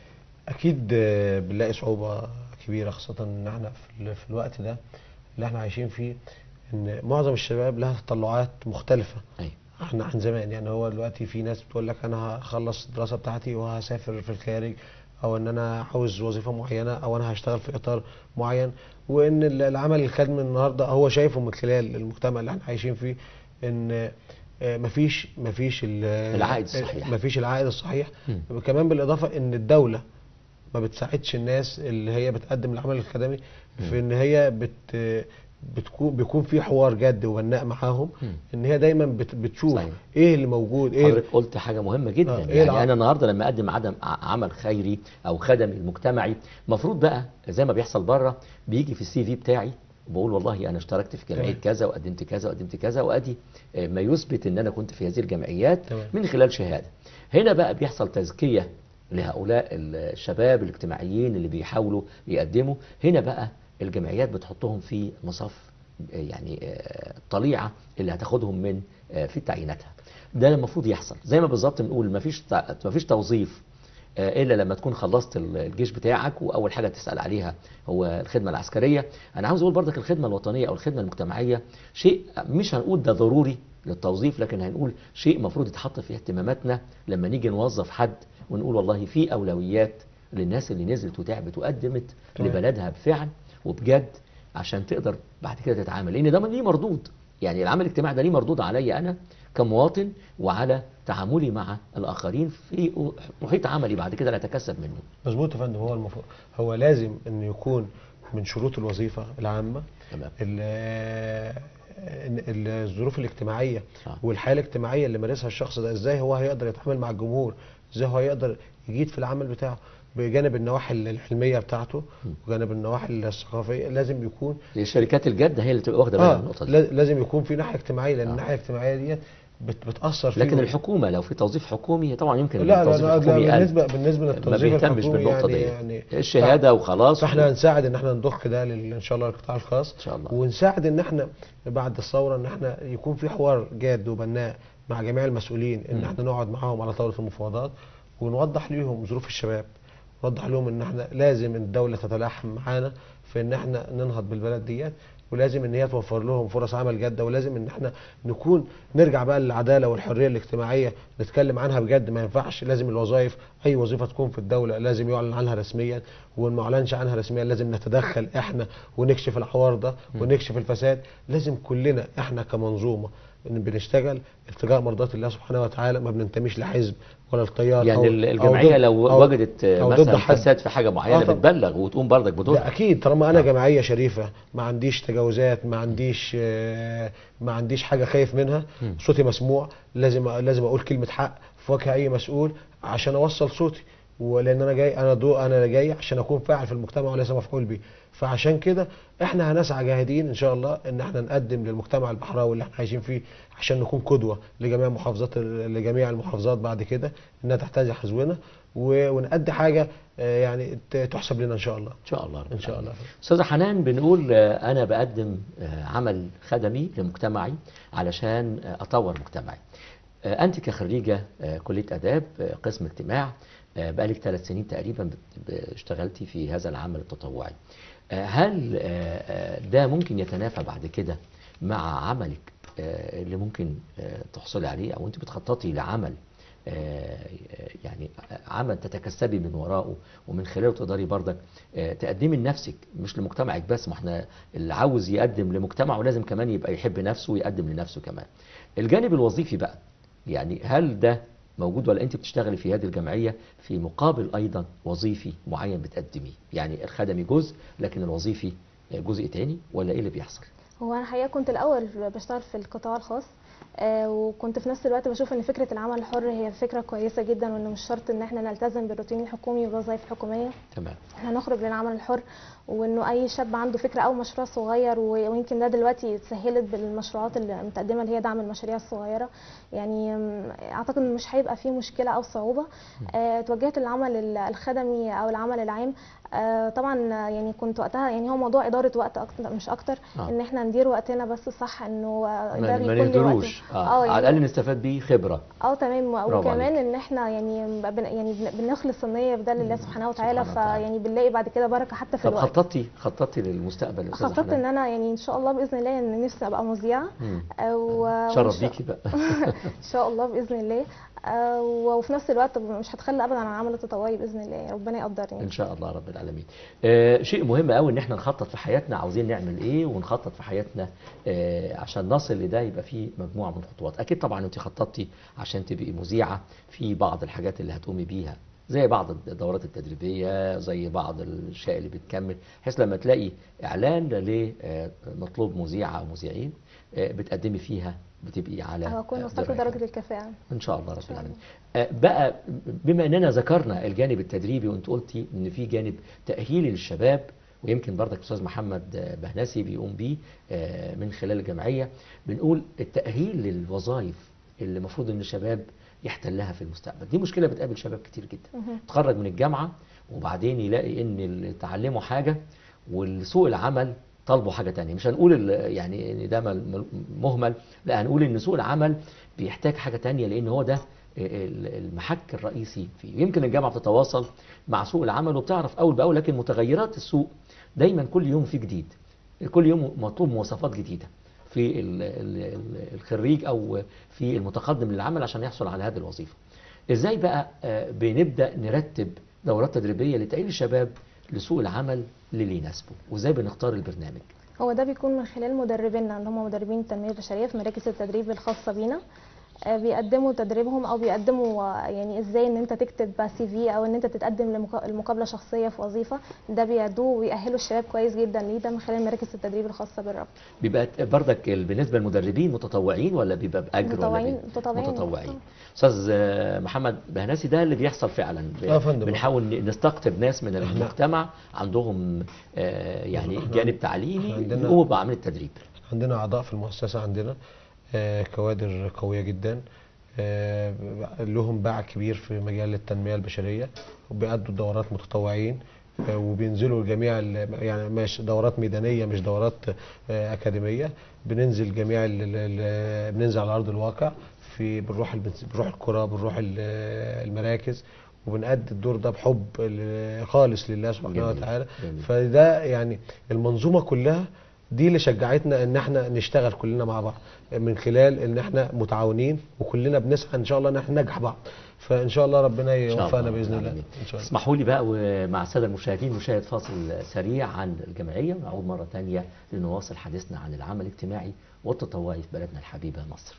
اكيد آه، بنلاقي صعوبه كبيره خاصه ان احنا في, ال- في الوقت ده اللي احنا عايشين فيه ان معظم الشباب لها تطلعات مختلفه ايوه عن عن زمان يعني هو دلوقتي في ناس بتقول لك انا هخلص الدراسه بتاعتي وهسافر في الخارج او ان انا عاوز وظيفه معينه او انا هشتغل في اطار معين وان ال- العمل الخدمي النهارده هو شايفه من خلال المجتمع اللي احنا عايشين فيه ان آه، مفيش مفيش ال- العائد الصحيح. مفيش العائد الصحيح مم. كمان بالاضافه ان الدوله ما بتساعدش الناس اللي هي بتقدم العمل الخدمي في ان هي بت بتكون بيكون في حوار جد وبناء معاهم مم. ان هي دايما بت بتشوف صحيح. ايه اللي موجود ايه حضرتك قلت حاجة مهمة جدا آه، إيه يعني الع- أنا النهاردة لما أقدم عدم ع- عمل خيري أو خدمي المجتمعي المفروض بقى زي ما بيحصل بره بيجي في السي في بتاعي بقول والله أنا اشتركت في جمعية تمام. كذا وقدمت كذا وقدمت كذا وأدي آه، ما يثبت إن أنا كنت في هذه الجمعيات تمام. من خلال شهادة هنا بقى بيحصل تزكية لهؤلاء الشباب الاجتماعيين اللي بيحاولوا يقدموا هنا بقى الجمعيات بتحطهم في مصاف آه، يعني آه، طليعة اللي هتاخدهم من آه، في تعييناتها ده المفروض يحصل زي ما بالظبط بنقول مفيش تع- مفيش توظيف آه، الا لما تكون خلصت ال- الجيش بتاعك واول حاجه تسال عليها هو الخدمه العسكريه انا عاوز اقول برضك الخدمه الوطنيه او الخدمه المجتمعيه شيء مش هنقول ده ضروري للتوظيف لكن هنقول شيء المفروض يتحط في اهتماماتنا لما نيجي نوظف حد ونقول والله في اولويات للناس اللي نزلت وتعبت وقدمت تمام. لبلدها بفعل وبجد عشان تقدر بعد كده تتعامل لان ده ليه مردود يعني العمل الاجتماعي ده ليه مردود عليا انا كمواطن وعلى تعاملي مع الاخرين في محيط عملي بعد كده لا اتكسب منه مظبوط يا فندم هو المفروض هو لازم انه يكون من شروط الوظيفه العامه تمام ال- ال- الظروف الاجتماعيه آه. والحياه الاجتماعيه اللي مارسها الشخص ده ازاي هو هيقدر يتعامل مع الجمهور ازاي هو هيقدر يجيد في العمل بتاعه بجانب النواحي العلميه بتاعته وجانب النواحي الثقافيه لازم يكون الشركات الجاده هي اللي تبقى واخده بالها من اه النقطه دي لا- لازم يكون في ناحيه اجتماعيه لان آه. الناحيه الاجتماعيه ديت بت- بتاثر لكن فيهم. الحكومه لو في توظيف حكومي طبعا يمكن لا لا, التوظيف لا, لا الحكومي أقل. بالنسبه بالنسبه ما للتوظيف بيهتمش الحكومي بالنقطه يعني دي يعني الشهاده وخلاص فاحنا هنساعد ان احنا نضخ ده لل- ان شاء الله للقطاع الخاص ان شاء الله ونساعد ان احنا بعد الثوره ان احنا يكون في حوار جاد وبناء مع جميع المسؤولين ان مم. احنا نقعد معاهم على طاوله المفاوضات ونوضح ليهم ظروف الشباب نوضح لهم ان احنا لازم الدوله تتلاحم معانا في ان احنا ننهض بالبلد ديت ولازم ان هي توفر لهم فرص عمل جاده ولازم ان احنا نكون نرجع بقى للعداله والحريه الاجتماعيه نتكلم عنها بجد ما ينفعش لازم الوظائف اي وظيفه تكون في الدوله لازم يعلن عنها رسميا وان ما اعلنش عنها رسميا لازم نتدخل احنا ونكشف العوار ده ونكشف الفساد لازم كلنا احنا كمنظومه إن بنشتغل ابتغاء مرضات الله سبحانه وتعالى ما بننتميش لحزب ولا التيار يعني أو- ال- أو الجمعيه ضد- لو أو- وجدت أو ضد مثلا حد. فساد في حاجه معينه آه طبعا. بتبلغ وتقوم برضك ده بدورها اكيد طالما انا آه. جمعيه شريفه ما عنديش تجاوزات ما عنديش آه، ما عنديش حاجه خايف منها مم. صوتي مسموع لازم لازم اقول كلمه حق في وجه اي مسؤول عشان اوصل صوتي ولان انا جاي انا دو انا جاي عشان اكون فاعل في المجتمع وليس مفعول به فعشان كده احنا هنسعى جاهدين ان شاء الله ان احنا نقدم للمجتمع البحراوي اللي احنا عايشين فيه عشان نكون قدوه لجميع محافظات لجميع المحافظات بعد كده انها تحتاج حزونا و- ونأدي حاجه آه، يعني ت- تحسب لنا ان شاء الله ان شاء الله رب ان شاء العالمين. الله استاذه حنان بنقول آه، انا بقدم آه، عمل خدمي لمجتمعي علشان آه، اطور مجتمعي آه، انت كخريجه آه، كليه اداب آه، قسم اجتماع آه، بقالك ثلاث سنين تقريبا بت- ب- اشتغلتي في هذا العمل التطوعي آه، هل آه، آه، ده ممكن يتنافى بعد كده مع عملك آه، اللي ممكن آه، تحصلي عليه او انت بتخططي لعمل آه، يعني عمل تتكسبي من وراءه ومن خلاله تقدري برضك آه، تقدمي لنفسك مش لمجتمعك بس ما احنا اللي عاوز يقدم لمجتمعه لازم كمان يبقى يحب نفسه ويقدم لنفسه كمان الجانب الوظيفي بقى يعني هل ده موجود ولا انت بتشتغلي في هذه الجمعيه في مقابل ايضا وظيفي معين بتقدميه يعني الخدمي جزء لكن الوظيفي جزء تاني ولا ايه اللي بيحصل هو انا الحقيقه كنت الاول بشتغل في القطاع الخاص آه، وكنت في نفس الوقت بشوف ان فكره العمل الحر هي فكره كويسه جدا وان مش شرط ان احنا نلتزم بالروتين الحكومي والوظائف الحكوميه تمام احنا نخرج للعمل الحر وانه اي شاب عنده فكره او مشروع صغير و- ويمكن ده دلوقتي اتسهلت بالمشروعات اللي متقدمه اللي هي دعم المشاريع الصغيره يعني م، اعتقد ان مش هيبقى فيه مشكله او صعوبه آه، توجهت للعمل ال- الخدمي او العمل العام آه، طبعا آه، يعني كنت وقتها يعني هو موضوع اداره وقت اكتر مش اكتر آه. ان احنا ندير وقتنا بس صح انه آه، ما, ده ما بيكون لي وقت نهدروش اه, آه، يعني- على الاقل نستفاد بيه خبره اه تمام برافو وكمان عليك. ان احنا يعني بن يعني بن- بنخلص النيه في ده لله سبحانه وتعالى سبحانه وتعالى. فيعني بنلاقي بعد كده بركه حتى في طب الوقت خططتي خططتي للمستقبل يا استاذه خططت حنان ان انا يعني ان شاء الله باذن الله ان نفسي ابقى مذيعه مم. و- شرف وإن شاء- بيكي بقى ان شاء الله باذن الله آه، وفي نفس الوقت مش هتخلى ابدا عن العمل التطوعي باذن الله ربنا يقدرني ان شاء الله رب العالمين آه شيء مهم قوي ان احنا نخطط في حياتنا عاوزين نعمل ايه ونخطط في حياتنا آه عشان نصل لده يبقى في مجموعه من الخطوات اكيد طبعا انت خططتي عشان تبقي مذيعه في بعض الحاجات اللي هتقومي بيها زي بعض الدورات التدريبيه زي بعض الاشياء اللي بتكمل بحيث لما تلاقي اعلان لمطلوب مذيعه او مذيعين آه بتقدمي فيها بتبقي على او اكون آه، وصلت دراية. لدرجه الكفاءه ان شاء الله رب شاء العالمين آه، بقى بما اننا ذكرنا الجانب التدريبي وانت قلتي ان في جانب تاهيلي للشباب ويمكن برضك الاستاذ محمد آه، بهنسي بيقوم بيه آه، من خلال الجمعيه بنقول التاهيل للوظائف اللي المفروض ان الشباب يحتلها في المستقبل دي مشكله بتقابل شباب كتير جدا مهم. يتخرج من الجامعه وبعدين يلاقي ان اللي اتعلموا حاجه والسوق العمل طالبه حاجه تانية مش هنقول ال- يعني ان ده مل- مهمل لا هنقول ان سوق العمل بيحتاج حاجه تانية لان هو ده ال- المحك الرئيسي فيه يمكن الجامعه بتتواصل مع سوق العمل وبتعرف اول باول لكن متغيرات السوق دايما كل يوم في جديد كل يوم مطلوب مواصفات جديده في ال- ال- ال- الخريج او في المتقدم للعمل عشان يحصل على هذه الوظيفه ازاي بقى آه، بنبدا نرتب دورات تدريبيه لتاهيل الشباب لسوق العمل للي يناسبه وازاي بنختار البرنامج هو ده بيكون من خلال مدربينا اللي هم مدربين التنميه البشريه في مراكز التدريب الخاصه بينا آه، بيقدموا تدريبهم او بيقدموا آه، يعني ازاي ان انت تكتب سي في او ان انت تتقدم لمقا- لمقابله شخصيه في وظيفه ده بيعدوه ويأهلوا الشباب كويس جدا ليه ده من خلال مراكز التدريب الخاصه بالرب بيبقى بردك ال- بالنسبه للمدربين متطوعين ولا بيبقى باجر ولا متطوعين- بي- متطوعين. متطوعين استاذ آه، محمد بهناسي ده اللي بيحصل فعلا ب- آه يا فندم. بنحاول ن- نستقطب ناس من المجتمع عندهم آه، يعني إحنا- جانب تعليمي عندنا- يقوموا بعمليه تدريب عندنا اعضاء في المؤسسه عندنا آه، كوادر قويه جدا آه، لهم باع كبير في مجال التنميه البشريه وبيأدوا دورات متطوعين آه، وبينزلوا جميع ال- يعني مش دورات ميدانيه مش دورات آه، اكاديميه بننزل جميع ال- ال- ال- بننزل على ارض الواقع في بنروح ال- بنروح القرى بنروح ال- المراكز وبنأدي الدور ده بحب ال- خالص لله سبحانه جميل، وتعالى جميل. فده يعني المنظومه كلها دي اللي شجعتنا ان احنا نشتغل كلنا مع بعض من خلال ان احنا متعاونين وكلنا بنسعى ان شاء الله ان احنا ننجح بعض فان شاء الله ربنا إن شاء الله يوفقنا رب باذن الله العالمين. ان شاء الله اسمحوا لي بقى ومع الساده المشاهدين نشاهد فاصل سريع عن الجمعيه ونعود مره ثانيه لنواصل حديثنا عن العمل الاجتماعي والتطوعي في بلدنا الحبيبه مصر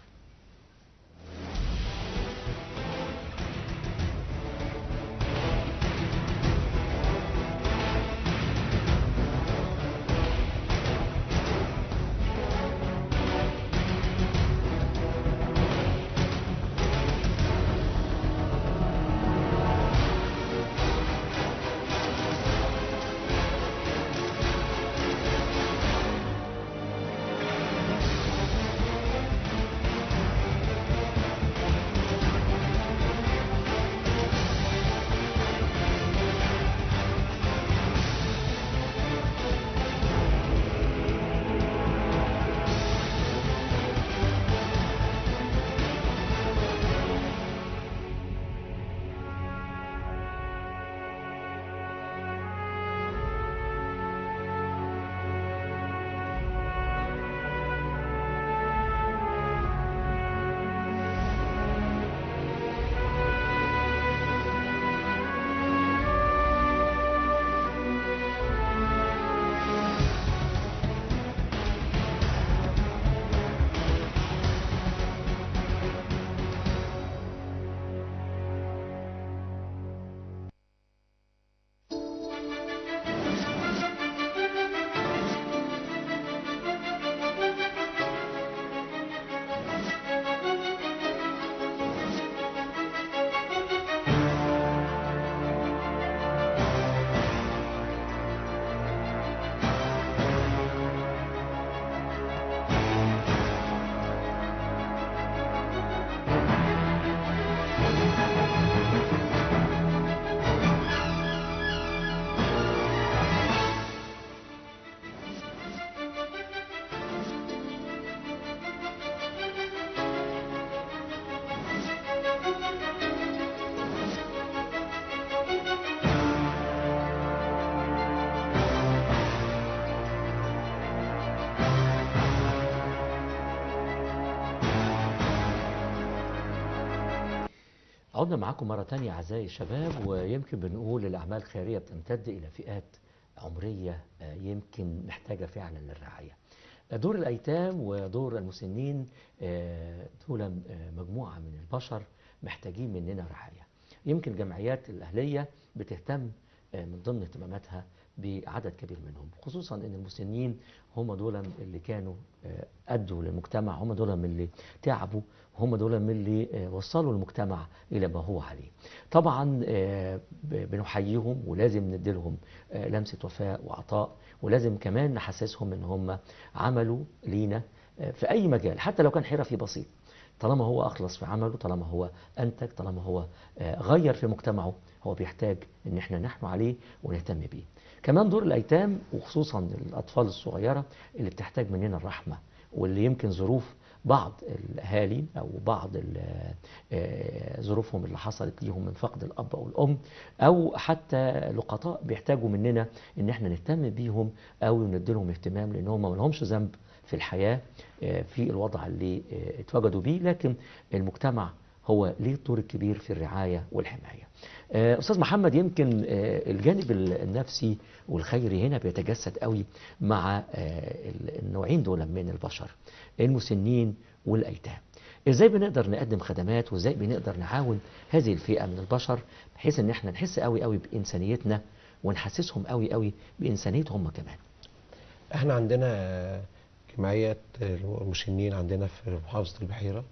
عدنا معاكم مرة تانية أعزائي الشباب ويمكن بنقول الأعمال الخيرية بتمتد إلى فئات عمرية آه، يمكن محتاجة فعلا للرعاية دور الأيتام ودور المسنين آه، دول آه، مجموعة من البشر محتاجين مننا رعاية يمكن الجمعيات الأهلية بتهتم آه، من ضمن اهتماماتها بعدد كبير منهم خصوصا ان المسنين هم دول اللي كانوا آه، ادوا للمجتمع هم دول من اللي تعبوا هم دول من اللي آه، وصلوا المجتمع الى ما هو عليه طبعا آه، ب- بنحييهم ولازم نديلهم آه، لمسه وفاء وعطاء ولازم كمان نحسسهم ان هم عملوا لينا آه، في اي مجال حتى لو كان حرفي بسيط طالما هو اخلص في عمله طالما هو انتج طالما هو آه، غير في مجتمعه هو بيحتاج ان احنا نحن عليه ونهتم بيه كمان دور الايتام وخصوصا الاطفال الصغيره اللي بتحتاج مننا الرحمه واللي يمكن ظروف بعض الاهالي او بعض ال- آه، ظروفهم اللي حصلت ليهم من فقد الاب او الام او حتى لقطاء بيحتاجوا مننا ان احنا نهتم بيهم او ندي لهم اهتمام لان هم ما لهمش ذنب في الحياه آه، في الوضع اللي آه، اتوجدوا بيه لكن المجتمع هو ليه الدور الكبير في الرعايه والحمايه. آه، استاذ محمد يمكن آه، الجانب ال- النفسي والخيري هنا بيتجسد قوي مع آه، ال- النوعين دول من البشر المسنين والايتام. ازاي بنقدر نقدم خدمات وازاي بنقدر نعاون هذه الفئه من البشر بحيث ان احنا نحس قوي قوي بانسانيتنا ونحسسهم قوي قوي بانسانيتهم هم كمان. احنا عندنا جمعية المسنين عندنا في محافظة البحيرة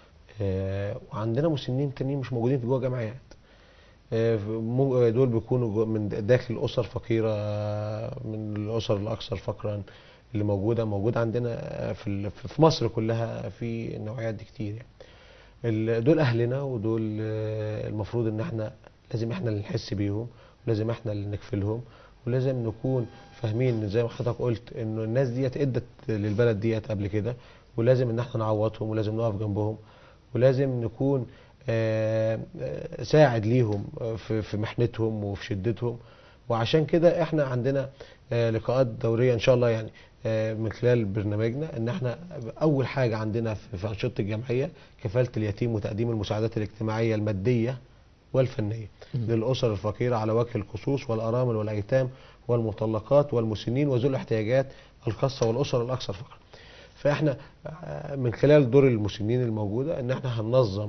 آه، وعندنا مسنين تانيين مش موجودين في جوه جمعيات آه، مو- دول بيكونوا جو- من داخل أسر فقيرة آه، من الأسر الأكثر فقرا اللي موجودة موجودة عندنا آه، في ال- في مصر كلها في النوعيات دي كتير يعني ال- دول أهلنا ودول آه، المفروض إن احنا لازم احنا اللي نحس بيهم ولازم احنا اللي نكفلهم ولازم نكون فاهمين زي ما حضرتك قلت انه الناس ديت ادت للبلد ديت قبل كده ولازم ان احنا نعوضهم ولازم نقف جنبهم ولازم نكون آه، آه، ساعد ليهم آه، في في محنتهم وفي شدتهم وعشان كده احنا عندنا آه، لقاءات دوريه ان شاء الله يعني آه، من خلال برنامجنا ان احنا اول حاجه عندنا في في انشطه الجمعيه كفاله اليتيم وتقديم المساعدات الاجتماعيه الماديه والفنيه للاسر الفقيره على وجه الخصوص والارامل والايتام والمطلقات والمسنين وذوي الاحتياجات الخاصه والاسر الاكثر فقرا. فاحنا آه، من خلال دور المسنين الموجوده ان احنا هننظم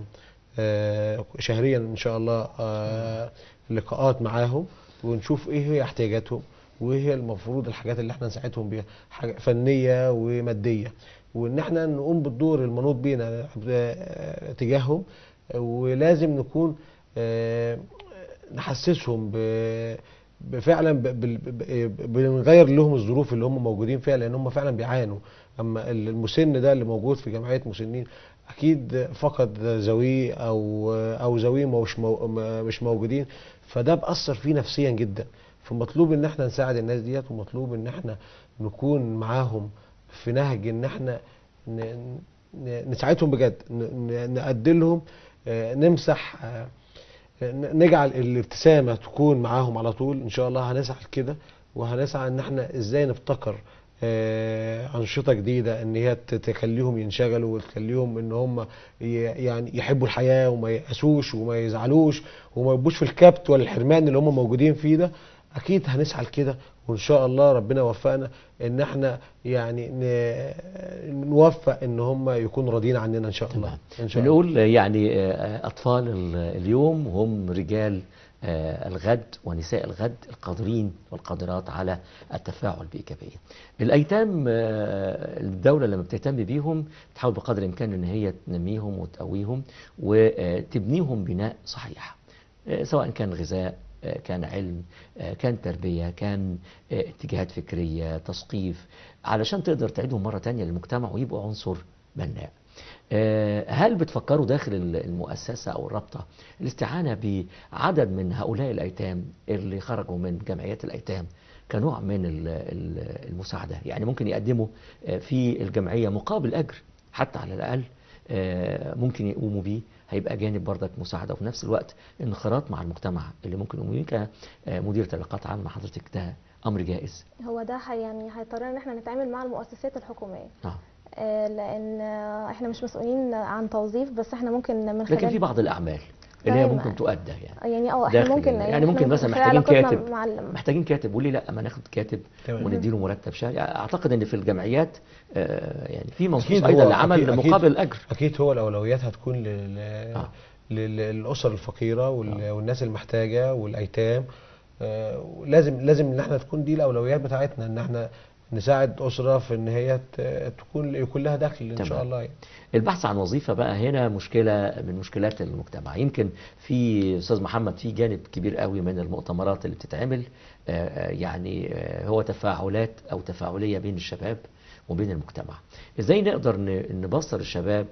آه، شهريا ان شاء الله آه، لقاءات معاهم ونشوف ايه هي احتياجاتهم وايه هي المفروض الحاجات اللي احنا نساعدهم بيها حاجة فنيه وماديه وان احنا نقوم بالدور المنوط بينا آه، تجاههم ولازم نكون آه، نحسسهم ب- بفعلا ب- بال- ب- بنغير لهم الظروف اللي هم موجودين فيها لان هم فعلا بيعانوا اما المسن ده اللي موجود في جمعيه مسنين اكيد فقد ذويه او او ذويه مش مو مش موجودين فده بأثر فيه نفسيا جدا فمطلوب ان احنا نساعد الناس ديت ومطلوب ان احنا نكون معاهم في نهج ان احنا ن- ن- نساعدهم بجد ن- ن- نقدم لهم آه، نمسح آه، ن- نجعل الابتسامه تكون معاهم على طول ان شاء الله هنسعى لكده وهنسعى ان احنا ازاي نبتكر آه، انشطه جديده ان هي ت- تخليهم ينشغلوا وتخليهم ان هم ي- يعني يحبوا الحياه وما يأسوش وما يزعلوش وما يبقوش في الكبت ولا الحرمان اللي هم موجودين فيه ده اكيد هنسعى لكده وان شاء الله ربنا يوفقنا ان احنا يعني ن- نوفق ان هم يكونوا راضيين عننا ان شاء الله تمام. ان شاء الله بنقول يعني آه، أطفال ال- اليوم هم رجال آه، الغد ونساء الغد القادرين والقادرات على التفاعل بإيجابية الأيتام آه، الدولة لما بتهتم بيهم بتحاول بقدر الإمكان إن هي تنميهم وتقويهم وتبنيهم بناء صحيح آه، سواء كان غذاء آه، كان علم آه، كان تربية كان آه، اتجاهات فكرية تثقيف علشان تقدر تعيدهم مرة تانية للمجتمع ويبقوا عنصر بناء آه، هل بتفكروا داخل ال- المؤسسة أو الرابطة الاستعانة بعدد من هؤلاء الأيتام اللي خرجوا من جمعيات الأيتام كنوع من ال- ال- المساعدة يعني ممكن يقدموا آه، في الجمعية مقابل أجر حتى على الأقل آه، ممكن يقوموا بيه هيبقى جانب برضك مساعدة وفي نفس الوقت انخراط مع المجتمع اللي ممكن يقوموا بيه كمدير علاقات عامة حضرتك ده أمر جائز هو ده حي- يعني هيضطرنا ان احنا نتعامل مع المؤسسات الحكوميه آه. آه، لان آه، احنا مش مسؤولين عن توظيف بس احنا ممكن من لكن في خلال بعض الأعمال اللي هي تمام. ممكن تؤدى يعني يعني اه احنا داخل ممكن يعني إحنا ممكن مثلا من محتاجين خلال علاقتنا كاتب. مع ال- محتاجين كاتب وليه لا ما ناخد كاتب تمام. ونديله مرتب شهري اعتقد ان في الجمعيات آه، يعني في منصوص أكيد ايضا هو- لعمل أكيد- أكيد. مقابل الاجر اكيد هو الاولويات هتكون لل... آه. لل- للاسر الفقيره وال... والناس المحتاجه والايتام آه، لازم لازم ان احنا تكون دي الاولويات بتاعتنا ان احنا نساعد اسره في ان هي ت- تكون يكون لها دخل ان تمام. شاء الله يعني. البحث عن وظيفة بقى هنا مشكلة من مشكلات المجتمع يمكن في أستاذ محمد في جانب كبير قوي من المؤتمرات اللي بتتعمل آه، آه، يعني آه، هو تفاعلات أو تفاعلية بين الشباب وبين المجتمع إزاي نقدر ن- نبصر الشباب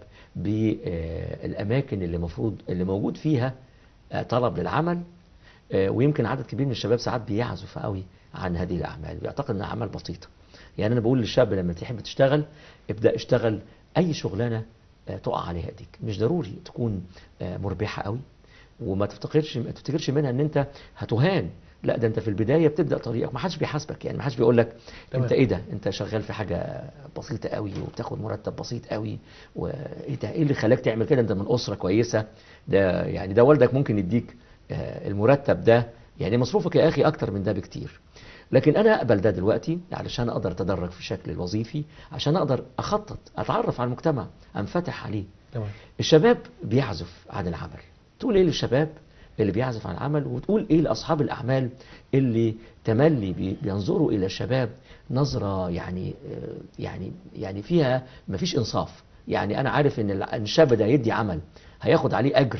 بالأماكن اللي مفروض اللي موجود فيها آه، طلب للعمل آه، ويمكن عدد كبير من الشباب ساعات بيعزف قوي عن هذه الأعمال بيعتقد أنها أعمال بسيطة يعني أنا بقول للشاب لما تحب تشتغل ابدأ اشتغل أي شغلانة آه، تقع عليها ايديك مش ضروري تكون آه، مربحة قوي وما تفتكرش ما تفتكرش منها ان انت هتهان لا ده انت في البدايه بتبدا طريقك ما حدش بيحاسبك يعني ما حدش بيقول لك تمام. انت ايه ده انت شغال في حاجه بسيطه قوي وبتاخد مرتب بسيط قوي وايه ده ايه اللي خلاك تعمل كده انت من اسره كويسه ده يعني ده والدك ممكن يديك آه، المرتب ده يعني مصروفك يا اخي اكتر من ده بكتير لكن انا اقبل ده دلوقتي علشان اقدر اتدرج في الشكل الوظيفي عشان اقدر اخطط اتعرف على المجتمع انفتح عليه تمام الشباب بيعزف عن العمل تقول ايه للشباب اللي بيعزف عن العمل وتقول ايه لاصحاب الاعمال اللي تملي بي- بينظروا الى الشباب نظره يعني آه، يعني يعني فيها مفيش انصاف يعني انا عارف ان الع- إن الشاب ده يدي عمل هياخد عليه اجر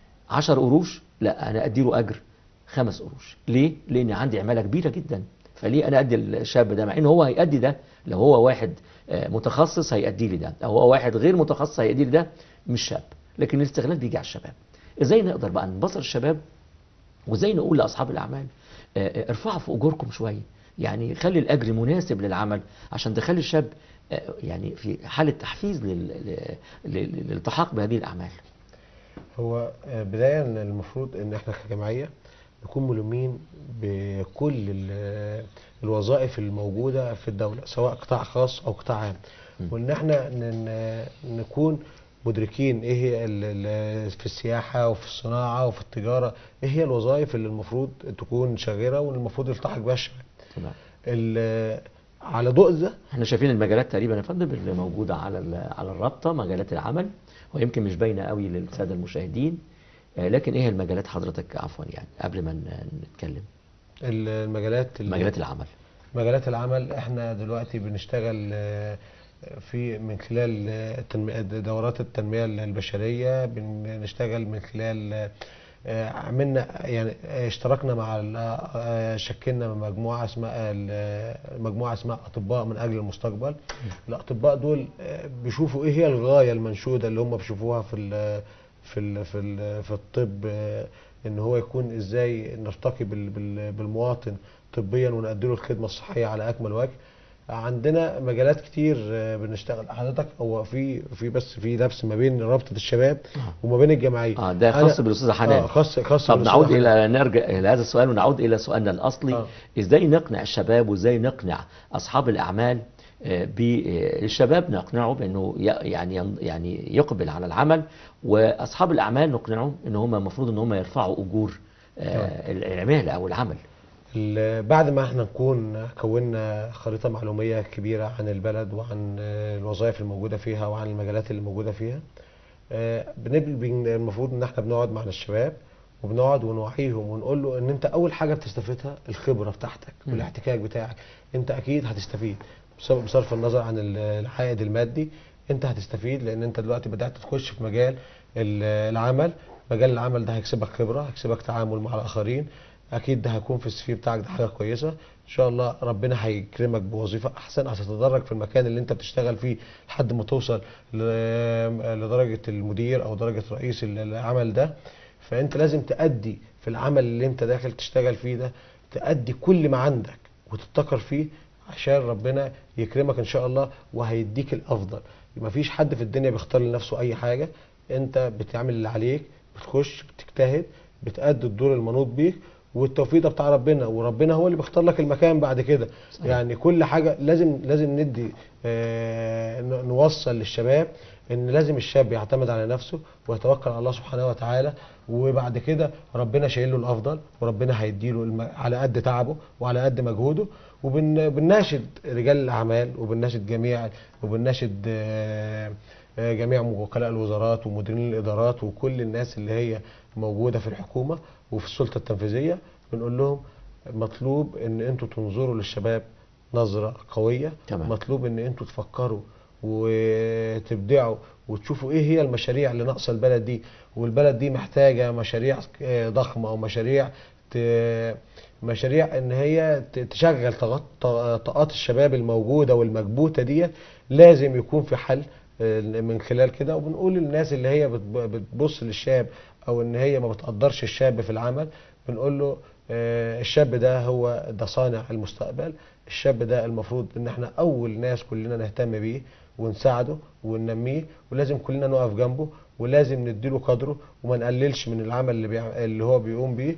10 قروش لا انا ادي له اجر خمس قروش ليه لان عندي عماله كبيره جدا فليه انا ادي الشاب ده مع ان هو هيأدي ده لو هو واحد آه، متخصص هيأدي لي ده او هو واحد غير متخصص هيأدي لي ده مش شاب لكن الاستغلال بيجي على الشباب ازاي نقدر بقى نبصر الشباب وازاي نقول لاصحاب الاعمال آه، آه، ارفعوا في اجوركم شويه يعني خلي الاجر مناسب للعمل عشان تخلي الشاب آه، يعني في حاله تحفيز لل- ل- ل- للالتحاق بهذه الاعمال هو آه، بداية المفروض ان احنا كجمعية نكون ملمين بكل ال- الوظائف الموجودة في الدولة سواء قطاع خاص او قطاع عام وان احنا ن- نكون مدركين ايه هي ال- ال- في السياحة وفي الصناعة وفي التجارة ايه هي الوظائف اللي المفروض تكون شاغرة والمفروض يلتحق بها الشباب تمام ال- على ضوء ده احنا شايفين المجالات تقريبا يا فندم اللي موجوده على ال- على الرابطه مجالات العمل ويمكن مش باينه قوي للساده المشاهدين آه، لكن ايه المجالات حضرتك عفوا يعني قبل ما ن- نتكلم المجالات اللي- مجالات العمل مجالات العمل احنا دلوقتي بنشتغل آه، في من خلال آه، التنمية- دورات التنمية البشرية بنشتغل من خلال آه، عملنا يعني آه، اشتركنا مع ال- آه، شكلنا مجموعة اسمها ال- مجموعة اسمها أطباء من أجل المستقبل الأطباء دول آه، بيشوفوا إيه هي الغاية المنشودة اللي هم بيشوفوها في ال في ال في ال في الطب آه، ان هو يكون ازاي نرتقي بال- بال- بالمواطن طبيا ونقدم له الخدمه الصحيه على اكمل وجه عندنا مجالات كتير آه، بنشتغل حضرتك هو في في بس في نفس ما بين رابطه الشباب وما بين الجمعيه اه ده أنا- خاص بالاستاذه حنان اه خاص خاص طب بالأستاذة نعود حنان. الى نرجع الى هذا السؤال ونعود الى سؤالنا الاصلي آه. ازاي نقنع الشباب وازاي نقنع اصحاب الاعمال آه، ب آه، الشباب نقنعه بانه ي- يعني ين- يعني يقبل على العمل واصحاب الاعمال نقنعهم ان هم المفروض ان هم يرفعوا اجور آه، العماله او العمل ال- بعد ما احنا نكون كونا خريطة معلومية كبيرة عن البلد وعن آه، الوظائف الموجودة فيها وعن المجالات اللي موجودة فيها آه، بنبل- بن- المفروض ان احنا بنقعد مع الشباب وبنقعد ونوعيهم ونقول له ان انت اول حاجة بتستفيدها الخبرة بتاعتك مم. والاحتكاك بتاعك انت اكيد هتستفيد بص- بصرف النظر عن ال- العائد المادي انت هتستفيد لان انت دلوقتي بدأت تخش في مجال ال- العمل مجال العمل ده هيكسبك خبرة هيكسبك تعامل مع الآخرين أكيد ده هيكون في السي في بتاعك ده حاجة كويسة إن شاء الله ربنا هيكرمك بوظيفة أحسن هتتدرج في المكان اللي أنت بتشتغل فيه لحد ما توصل ل- لدرجة المدير أو درجة رئيس ال- العمل ده فأنت لازم تأدي في العمل اللي أنت داخل تشتغل فيه ده تأدي كل ما عندك وتتقر فيه عشان ربنا يكرمك ان شاء الله وهيديك الافضل مفيش حد في الدنيا بيختار لنفسه اي حاجه انت بتعمل اللي عليك بتخش بتجتهد بتأدي الدور المنوط بيك والتوفيق ده بتاع ربنا وربنا هو اللي بيختار لك المكان بعد كده صحيح. يعني كل حاجه لازم لازم ندي آه، ن- نوصل للشباب ان لازم الشاب يعتمد على نفسه ويتوكل على الله سبحانه وتعالى وبعد كده ربنا شايل له الافضل وربنا هيديله الم... على قد تعبه وعلى قد مجهوده وبنناشد رجال الاعمال وبنناشد جميع وبنناشد آه، آه، جميع وكلاء الوزارات ومديرين الادارات وكل الناس اللي هي موجوده في الحكومه وفي السلطه التنفيذيه بنقول لهم مطلوب ان انتوا تنظروا للشباب نظره قويه تمام. مطلوب ان انتوا تفكروا وتبدعوا وتشوفوا ايه هي المشاريع اللي ناقصه البلد دي والبلد دي محتاجه مشاريع آه، ضخمه او مشاريع ت- مشاريع ان هي ت- تشغل طاقات طاقات الشباب الموجوده والمكبوته دي لازم يكون في حل آه، من خلال كده وبنقول للناس اللي هي بتب- بتبص للشاب او ان هي ما بتقدرش الشاب في العمل بنقول له آه، الشاب ده هو ده صانع المستقبل الشاب ده المفروض ان احنا اول ناس كلنا نهتم بيه ونساعده وننميه ولازم كلنا نقف جنبه ولازم نديله قدره وما نقللش من العمل اللي, بيع... اللي هو بيقوم بيه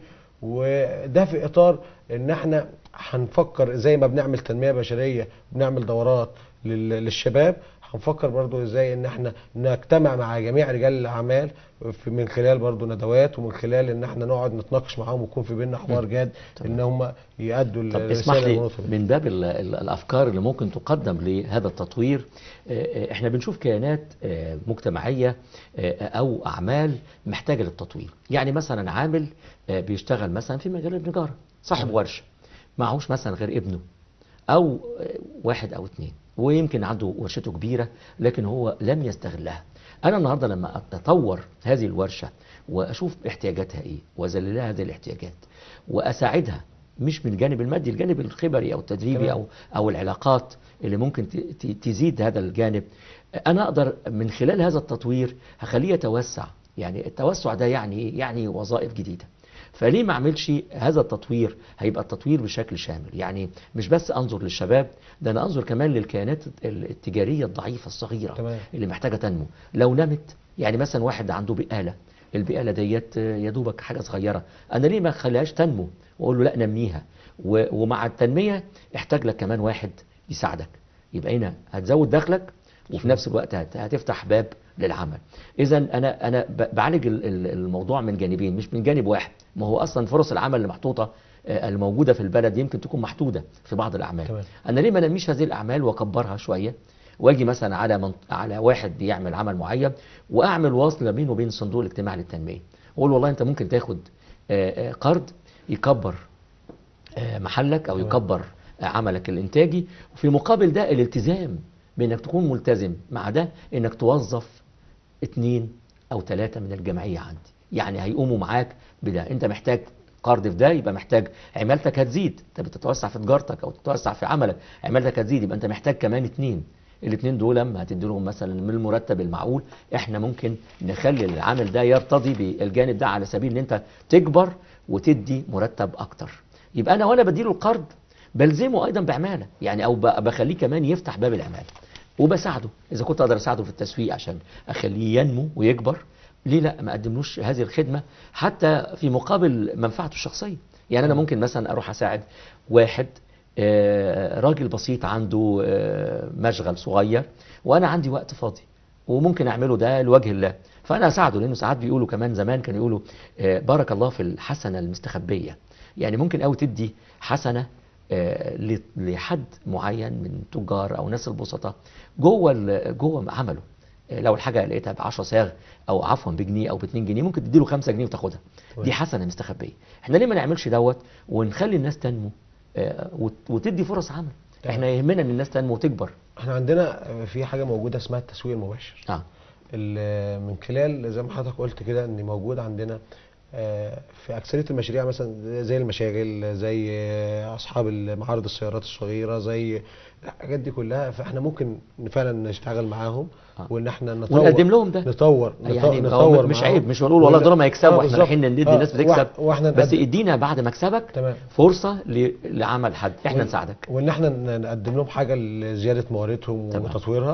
وده في اطار ان احنا هنفكر زي ما بنعمل تنميه بشريه بنعمل دورات لل... للشباب هنفكر برضو ازاي ان احنا نجتمع مع جميع رجال الاعمال في من خلال برضو ندوات ومن خلال ان احنا نقعد نتناقش معاهم ويكون في بيننا حوار جاد تمام. ان هم يأدوا طب الرسالة اسمح لي المناسبة. من باب ال- ال- الافكار اللي ممكن تقدم لهذا التطوير آه، آه، احنا بنشوف كيانات آه، مجتمعيه آه، او اعمال محتاجه للتطوير يعني مثلا عامل آه، بيشتغل مثلا في مجال النجاره صاحب تمام. ورشه معهوش مثلا غير ابنه او آه، واحد او اتنين ويمكن عنده ورشته كبيره لكن هو لم يستغلها انا النهارده لما اطور هذه الورشه واشوف احتياجاتها ايه واذلل لها هذه الاحتياجات واساعدها مش من الجانب المادي الجانب الخبري او التدريبي تمام. او او العلاقات اللي ممكن ت- ت- تزيد هذا الجانب انا اقدر من خلال هذا التطوير هخليه يتوسع يعني التوسع ده يعني ايه يعني وظائف جديده فليه ما اعملش هذا التطوير هيبقى التطوير بشكل شامل يعني مش بس انظر للشباب ده انا انظر كمان للكيانات التجاريه الضعيفه الصغيره تمام. اللي محتاجه تنمو لو نمت يعني مثلا واحد عنده بقاله البقاله ديت يا دوبك حاجه صغيره انا ليه ما اخليهاش تنمو واقول له لا نميها و- ومع التنميه احتاج لك كمان واحد يساعدك يبقى هنا هتزود دخلك وفي نفس الوقت هت- هتفتح باب للعمل اذا انا انا ب- بعالج ال- ال- الموضوع من جانبين مش من جانب واحد ما هو اصلا فرص العمل اللي محطوطه آه، الموجوده في البلد يمكن تكون محدوده في بعض الاعمال تمام. انا ليه ما انميش هذه الاعمال واكبرها شويه واجي مثلا على منط... على واحد بيعمل عمل معين واعمل وصل بينه وبين صندوق الاجتماع للتنميه واقول والله انت ممكن تاخد آه، آه، قرض يكبر آه، محلك او تمام. يكبر آه، عملك الانتاجي وفي مقابل ده الالتزام بانك تكون ملتزم مع ده انك توظف اتنين او ثلاثة من الجمعية عندي يعني هيقوموا معاك بده انت محتاج قرض في ده يبقى محتاج عمالتك هتزيد انت بتتوسع في تجارتك او تتوسع في عملك عمالتك هتزيد يبقى انت محتاج كمان اتنين الاثنين دول لما هتدي لهم مثلا من المرتب المعقول احنا ممكن نخلي العامل ده يرتضي بالجانب ده على سبيل ان انت تكبر وتدي مرتب اكتر يبقى انا وانا بديله القرض بلزمه ايضا بعماله يعني او ب- بخليه كمان يفتح باب العماله وبساعده اذا كنت اقدر اساعده في التسويق عشان اخليه ينمو ويكبر ليه لا ما اقدملوش هذه الخدمه حتى في مقابل منفعته الشخصيه يعني انا ممكن مثلا اروح اساعد واحد آه، راجل بسيط عنده آه، مشغل صغير وانا عندي وقت فاضي وممكن اعمله ده لوجه الله فانا اساعده لانه ساعات بيقولوا كمان زمان كانوا يقولوا آه، بارك الله في الحسنه المستخبيه يعني ممكن قوي تدي حسنه آه، ل- لحد معين من تجار او ناس البسطاء جوه ال- جوه عمله آه، لو الحاجه لقيتها ب 10 صاغ او عفوا بجنيه او ب 2 جنيه ممكن تديله 5 جنيه وتاخدها دي حسنه مستخبيه احنا ليه ما نعملش دوت ونخلي الناس تنمو آه، وت- وتدي فرص عمل تمام. احنا يهمنا ان الناس تنمو وتكبر احنا عندنا في حاجه موجوده اسمها التسويق المباشر اه ال- من خلال زي ما حضرتك قلت كده ان موجود عندنا آه، في اكثريه المشاريع مثلا زي المشاغل زي آه، اصحاب معارض السيارات الصغيره زي الحاجات دي كلها فاحنا ممكن فعلا نشتغل معاهم آه. وان احنا نطور ونقدم لهم ده نطور يعني نطور, هو مش معاهم. عيب مش هنقول والله ون- دول ما يكسبوا آه، احنا بالظبط. رايحين ندي آه، الناس بتكسب وإح- واحنا بس نقدم- ادينا بعد مكسبك تمام فرصه ل- لعمل حد احنا وإن- نساعدك وان احنا ن- نقدم لهم حاجه لزياده مواردهم تمام. وتطويرها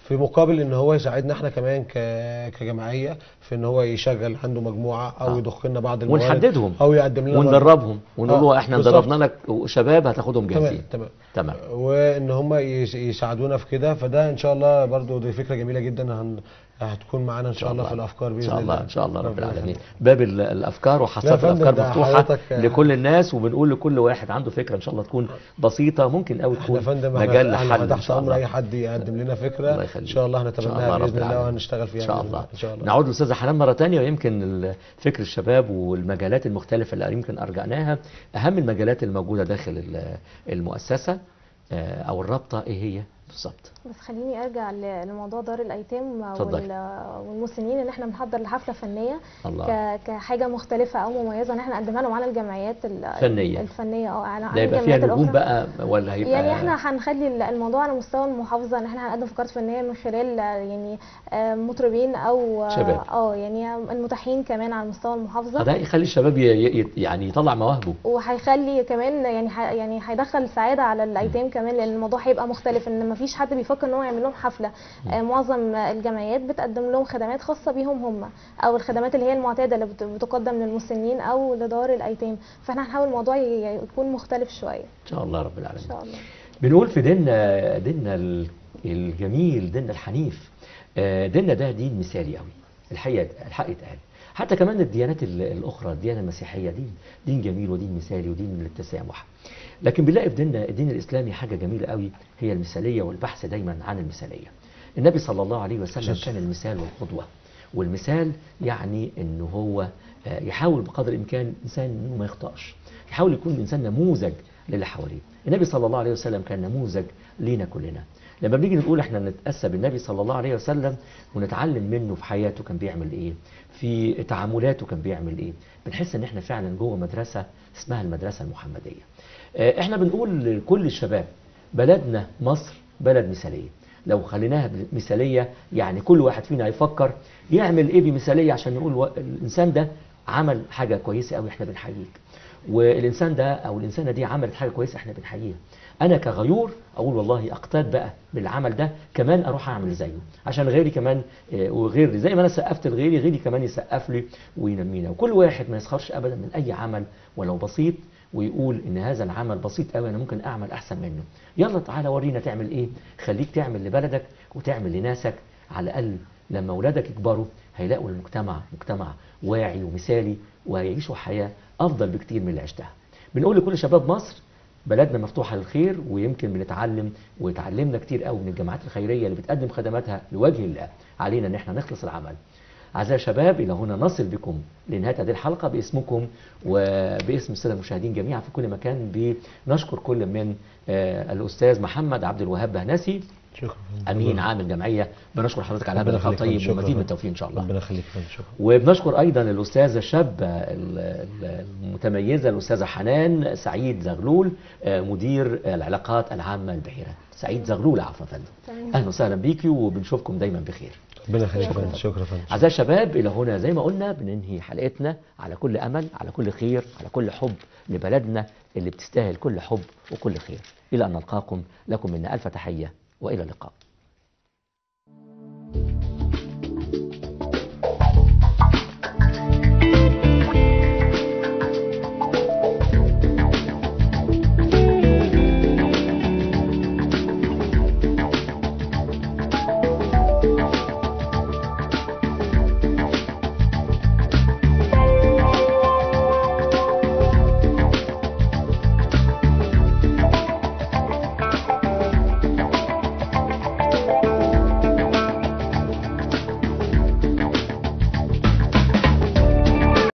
في مقابل ان هو يساعدنا احنا كمان ك- كجمعيه في ان هو يشغل عنده مجموعه او آه. يضخ لنا بعض الموارد ونحددهم او يقدم لنا وندربهم ونقول له آه، احنا بالظبط. دربنا لك شباب هتاخدهم تمام جاهزين تمام تمام وان هم يس- يساعدونا في كده فده ان شاء الله برضو دي فكره جميله جدا هن... هتكون معانا ان شاء الله في الافكار باذن ان شاء الله الله ان شاء الله رب ربنا العالمين يخليك. باب ال- الافكار لا وحصاد يا فندم، الافكار ده مفتوحه حضرتك- لكل الناس وبنقول لكل واحد عنده فكره ان شاء الله تكون بسيطه ممكن قوي احنا تكون يا فندم مجال احنا لحل احنا ان تحت شاء امر الله اي حد يقدم لنا فكره الله يخليك. ان شاء الله إن شاء هنتبناها الله رب باذن الله العالمين. وهنشتغل فيها ان شاء بإذن الله ان شاء الله نعود للاستاذه حنان مره ثانيه ويمكن ال- فكر الشباب والمجالات المختلفه اللي يمكن ارجعناها اهم المجالات الموجوده داخل ال- المؤسسه آه، او الرابطه ايه هي بالظبط بس خليني ارجع ل- لموضوع دار الايتام اتفضلي. وال- والمسنين ان احنا بنحضر لحفله فنيه الله ك- كحاجه مختلفه او مميزه ان احنا نقدمها لهم على الجمعيات ال- فنية. الفنيه اه على على ده يبقى فيها الجمعيات نجوم الأخرى. بقى ولا هيبقى يعني احنا هنخلي ال- الموضوع على مستوى المحافظه ان احنا هنقدم فقرات فنيه من خلال آه، يعني آه، مطربين او آه، شباب. اه يعني المتاحين كمان على مستوى المحافظه ده يخلي الشباب ي- ي- يعني يطلع مواهبه وهيخلي كمان يعني ح- يعني هيدخل سعاده على الايتام كمان لان الموضوع هيبقى مختلف ان مفيش حد بيفكر ان هو يعمل لهم حفله آه، معظم الجمعيات بتقدم لهم خدمات خاصه بيهم هم او الخدمات اللي هي المعتاده اللي بت- بتقدم للمسنين او لدار الايتام فاحنا هنحاول الموضوع ي- يكون مختلف شويه ان شاء الله رب العالمين ان شاء الله بنقول في ديننا ديننا ال- الجميل ديننا الحنيف آه، ديننا ده دين مثالي قوي الحقيقه الحق يتقال حتى كمان الديانات ال- الاخرى الديانه المسيحيه دين دين جميل ودين مثالي ودين للتسامح لكن بنلاقي في ديننا الدين الاسلامي حاجه جميله قوي هي المثاليه والبحث دايما عن المثاليه النبي صلى الله عليه وسلم كان المثال والقدوه والمثال يعني انه هو آه، يحاول بقدر الامكان الانسان انه ما يخطاش يحاول يكون الانسان نموذج للي حواليه النبي صلى الله عليه وسلم كان نموذج لينا كلنا لما بنيجي نقول احنا نتأسى بالنبي صلى الله عليه وسلم ونتعلم منه في حياته كان بيعمل ايه في تعاملاته كان بيعمل ايه بنحس ان احنا فعلا جوه مدرسة اسمها المدرسة المحمدية آه، احنا بنقول لكل الشباب بلدنا مصر بلد مثالية لو خليناها مثالية يعني كل واحد فينا يفكر يعمل ايه بمثالية عشان نقول و- الانسان ده عمل حاجة كويسة قوي احنا بنحييك والانسان ده او الانسانه دي عملت حاجه كويسه احنا بنحييها انا كغيور اقول والله اقتاد بقى بالعمل ده كمان اروح اعمل زيه عشان غيري كمان آه، وغيري زي ما انا سقفت لغيري غيري كمان يسقف لي وينمينا وكل واحد ما يسخرش ابدا من اي عمل ولو بسيط ويقول ان هذا العمل بسيط قوي انا ممكن اعمل احسن منه يلا تعالى ورينا تعمل ايه خليك تعمل لبلدك وتعمل لناسك على الاقل لما اولادك يكبروا هيلاقوا المجتمع مجتمع واعي ومثالي وهيعيشوا حياه افضل بكتير من اللي عشتها بنقول لكل شباب مصر بلدنا مفتوحة للخير ويمكن بنتعلم وتعلمنا كتير قوي من الجماعات الخيرية اللي بتقدم خدماتها لوجه الله علينا ان احنا نخلص العمل أعزائي الشباب إلى هنا نصل بكم لنهاية هذه الحلقة باسمكم وباسم السادة المشاهدين جميعا في كل مكان بنشكر كل من آه، الأستاذ محمد عبد الوهاب بهنسي شكرا أمين عام الجمعية بنشكر حضرتك على هذا ربنا اللقاء يخليك يا فندم. الطيب شكرا ومزيد من فندم. التوفيق إن شاء الله ربنا يخليك يا فندم. شكرا وبنشكر ايضا الاستاذه الشابه ال- ال- المتميزه الاستاذه حنان سعيد زغلول آه، مدير العلاقات العامه البحيره سعيد زغلول عفوا يا فندم تمام. اهلا وسهلا بيكي وبنشوفكم دايما بخير ربنا يخليك يا فندم شكرا يا فندم اعزائي الشباب الى هنا زي ما قلنا بننهي حلقتنا على كل امل على كل خير على كل حب لبلدنا اللي بتستاهل كل حب وكل خير الى ان نلقاكم لكم منا الف تحيه والى اللقاء